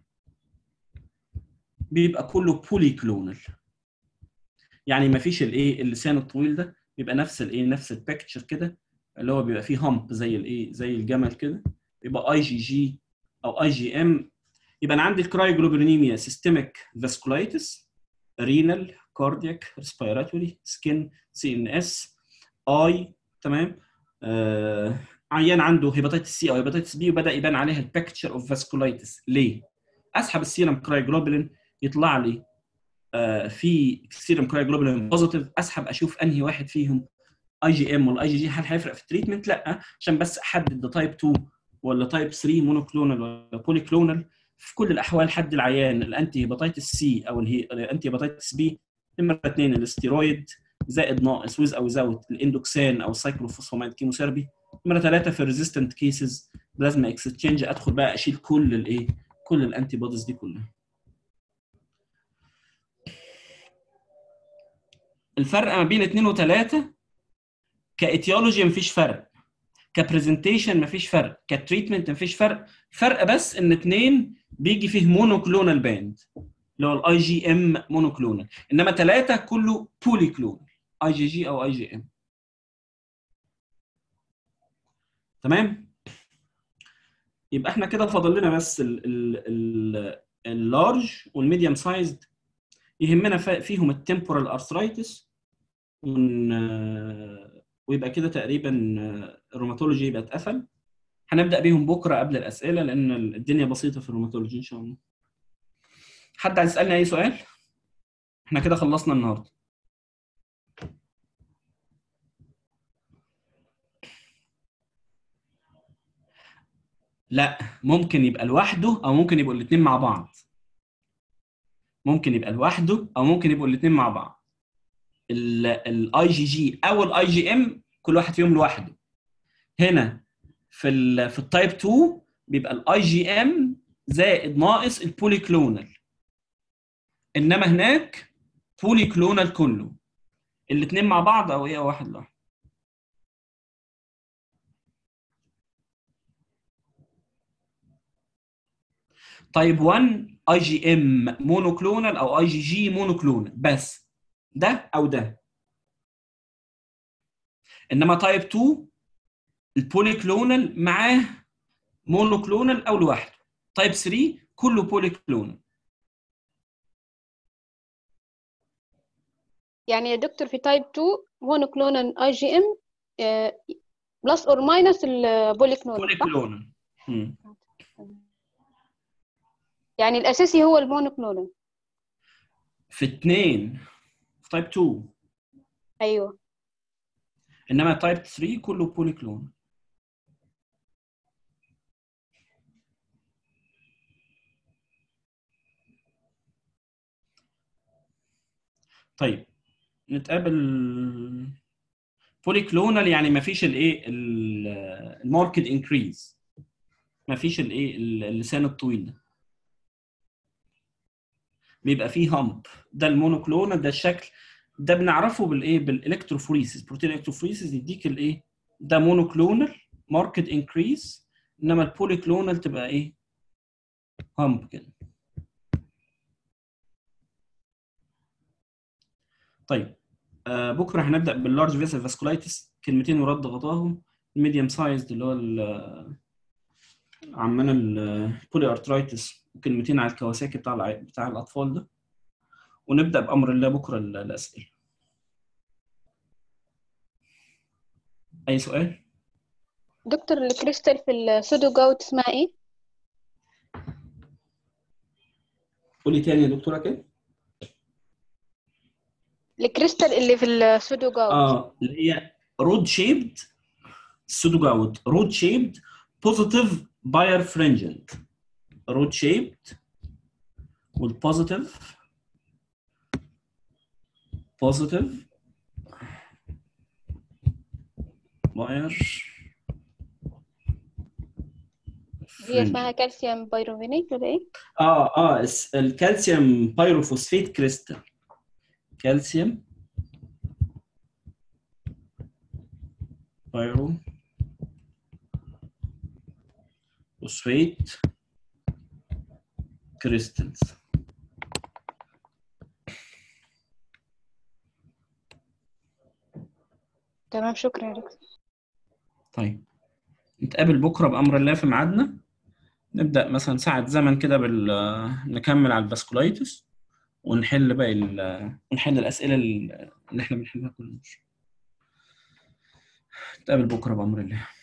بيبقى كله بولي كلونال يعني ما فيش الايه اللسان الطويل ده بيبقى نفس الايه نفس البيكتشر كده اللي هو بيبقى فيه همب زي الايه زي الجمل كده يبقى اي جي جي او اي جي ام يبقى انا عندي الكرايوجلوبينيميا سيستميك فاسكولايتس رينال كاردياك ريسبيراتوري سكين سي ان اس اي تمام آه عيان عنده هيباتيتس سي او هيباتيتس بي وبدا يبان عليها البيكتشر اوف فاسكولايتس ليه؟ اسحب السيرم كرايوجلوبولين يطلع لي آه في سيرم كرايوجلوبولين بوزيتيف اسحب اشوف انهي واحد فيهم اي جي ام ولا اي جي جي هل هيفرق في التريتمنت؟ لا عشان بس احدد ده تايب 2 ولا تايب 3 مونوكلونال ولا بولي كلونال في كل الاحوال حد العيان الانتي هيباتيتس سي او الانتي هيباتيتس بي نمره اثنين الاستيرويد زائد ناقص ويز او زاوت الاندوكسان او السايكلوفوسفاميد كيموثيرابي نمره ثلاثه في الريزيستنت كيسز بلازما اكستشينج ادخل بقى اشيل كل الايه كل الانتي بوديز دي كلها الفرق ما بين اثنين وثلاثه كايتيولوجي مفيش فرق كبرزنتيشن مفيش فرق كتريتمنت مفيش فرق فرق بس ان اثنين بيجي فيه مونوكلونال باند اللي هو الاي جي ام مونوكلونال انما ثلاثه كله بولي كلونال اي جي جي او اي جي ام تمام يبقى احنا كده فاضل لنا بس اللارج والميديوم سايزد يهمنا فيهم التمبورال ارثرايتس ويبقى كده تقريبا الروماتولوجي يبقى اتقفل هنبدا بيهم بكره قبل الاسئله لان الدنيا بسيطه في الروماتولوجي ان شاء الله حد عايز يسالني اي سؤال احنا كده خلصنا النهارده لا ممكن يبقى لوحده او ممكن يبقوا الاثنين مع بعض ممكن يبقى لوحده او ممكن يبقوا الاثنين مع بعض الاي جي جي او الاي جي ام كل واحد فيهم لوحده هنا في ال في التايب 2 بيبقى الاي جي ام زائد ناقص البولي كلونال انما هناك بولي كلونال كله الاثنين مع بعض او ايه واحد لوحده تايب 1 اي جي ام مونوكلونال او اي جي جي مونوكلونال بس ده او ده انما تايب 2 البولي كلونال معاه مونوكلونال او لوحده تايب 3 كله بولي كلونال يعني يا دكتور في تايب 2 مونوكلونال اي جي ام بلس اور ماينس البولي كلونال بولي كلونال يعني الاساسي هو المونوكلونال في اثنين في تايب 2 ايوه انما تايب 3 كله بولي كلون طيب نتقابل بولي كلونال يعني ما فيش الايه الماركت انكريز ما فيش الايه اللسان الطويل ده بيبقى فيه همب ده المونوكلونال ده الشكل ده بنعرفه بالايه بالالكتروفوريسيس بروتين الكتروفوريسيس يديك الايه ده مونوكلونال ماركت انكريز انما البوليكلونال تبقى ايه همب كده طيب آه بكره هنبدا باللارج فيسل فاسكولايتس كلمتين ورد غطاهم الميديوم سايزد اللي هو ال- عمنا البولي ارترايتس وكلمتين على الكواساكي بتاع الع- بتاع الاطفال ده ونبدا بامر الله بكره ال- الاسئله اي سؤال دكتور الكريستال في السودو جاوت اسمها ايه؟ قولي تاني يا دكتوره كده الكريستال اللي في السودو جاوت اه اللي هي رود شيبد سودو جاوت رود شيبد بوزيتيف باير فرنجنت رود شيبد والبوزيتيف بوزيتيف باير هي اسمها كالسيوم بايروفينيت ولا ايه؟ اه اه الس- الكالسيوم بايروفوسفيت كريستال كالسيوم بايرو فوسفيت كريستالز تمام شكرا يا دكتور طيب نتقابل بكره بامر الله في ميعادنا نبدا مثلا ساعه زمن كده بال نكمل على الفاسكولايتس ونحل باقي ال- نحل الاسئله اللي احنا بنحلها كل مره نتقابل بكره بامر الله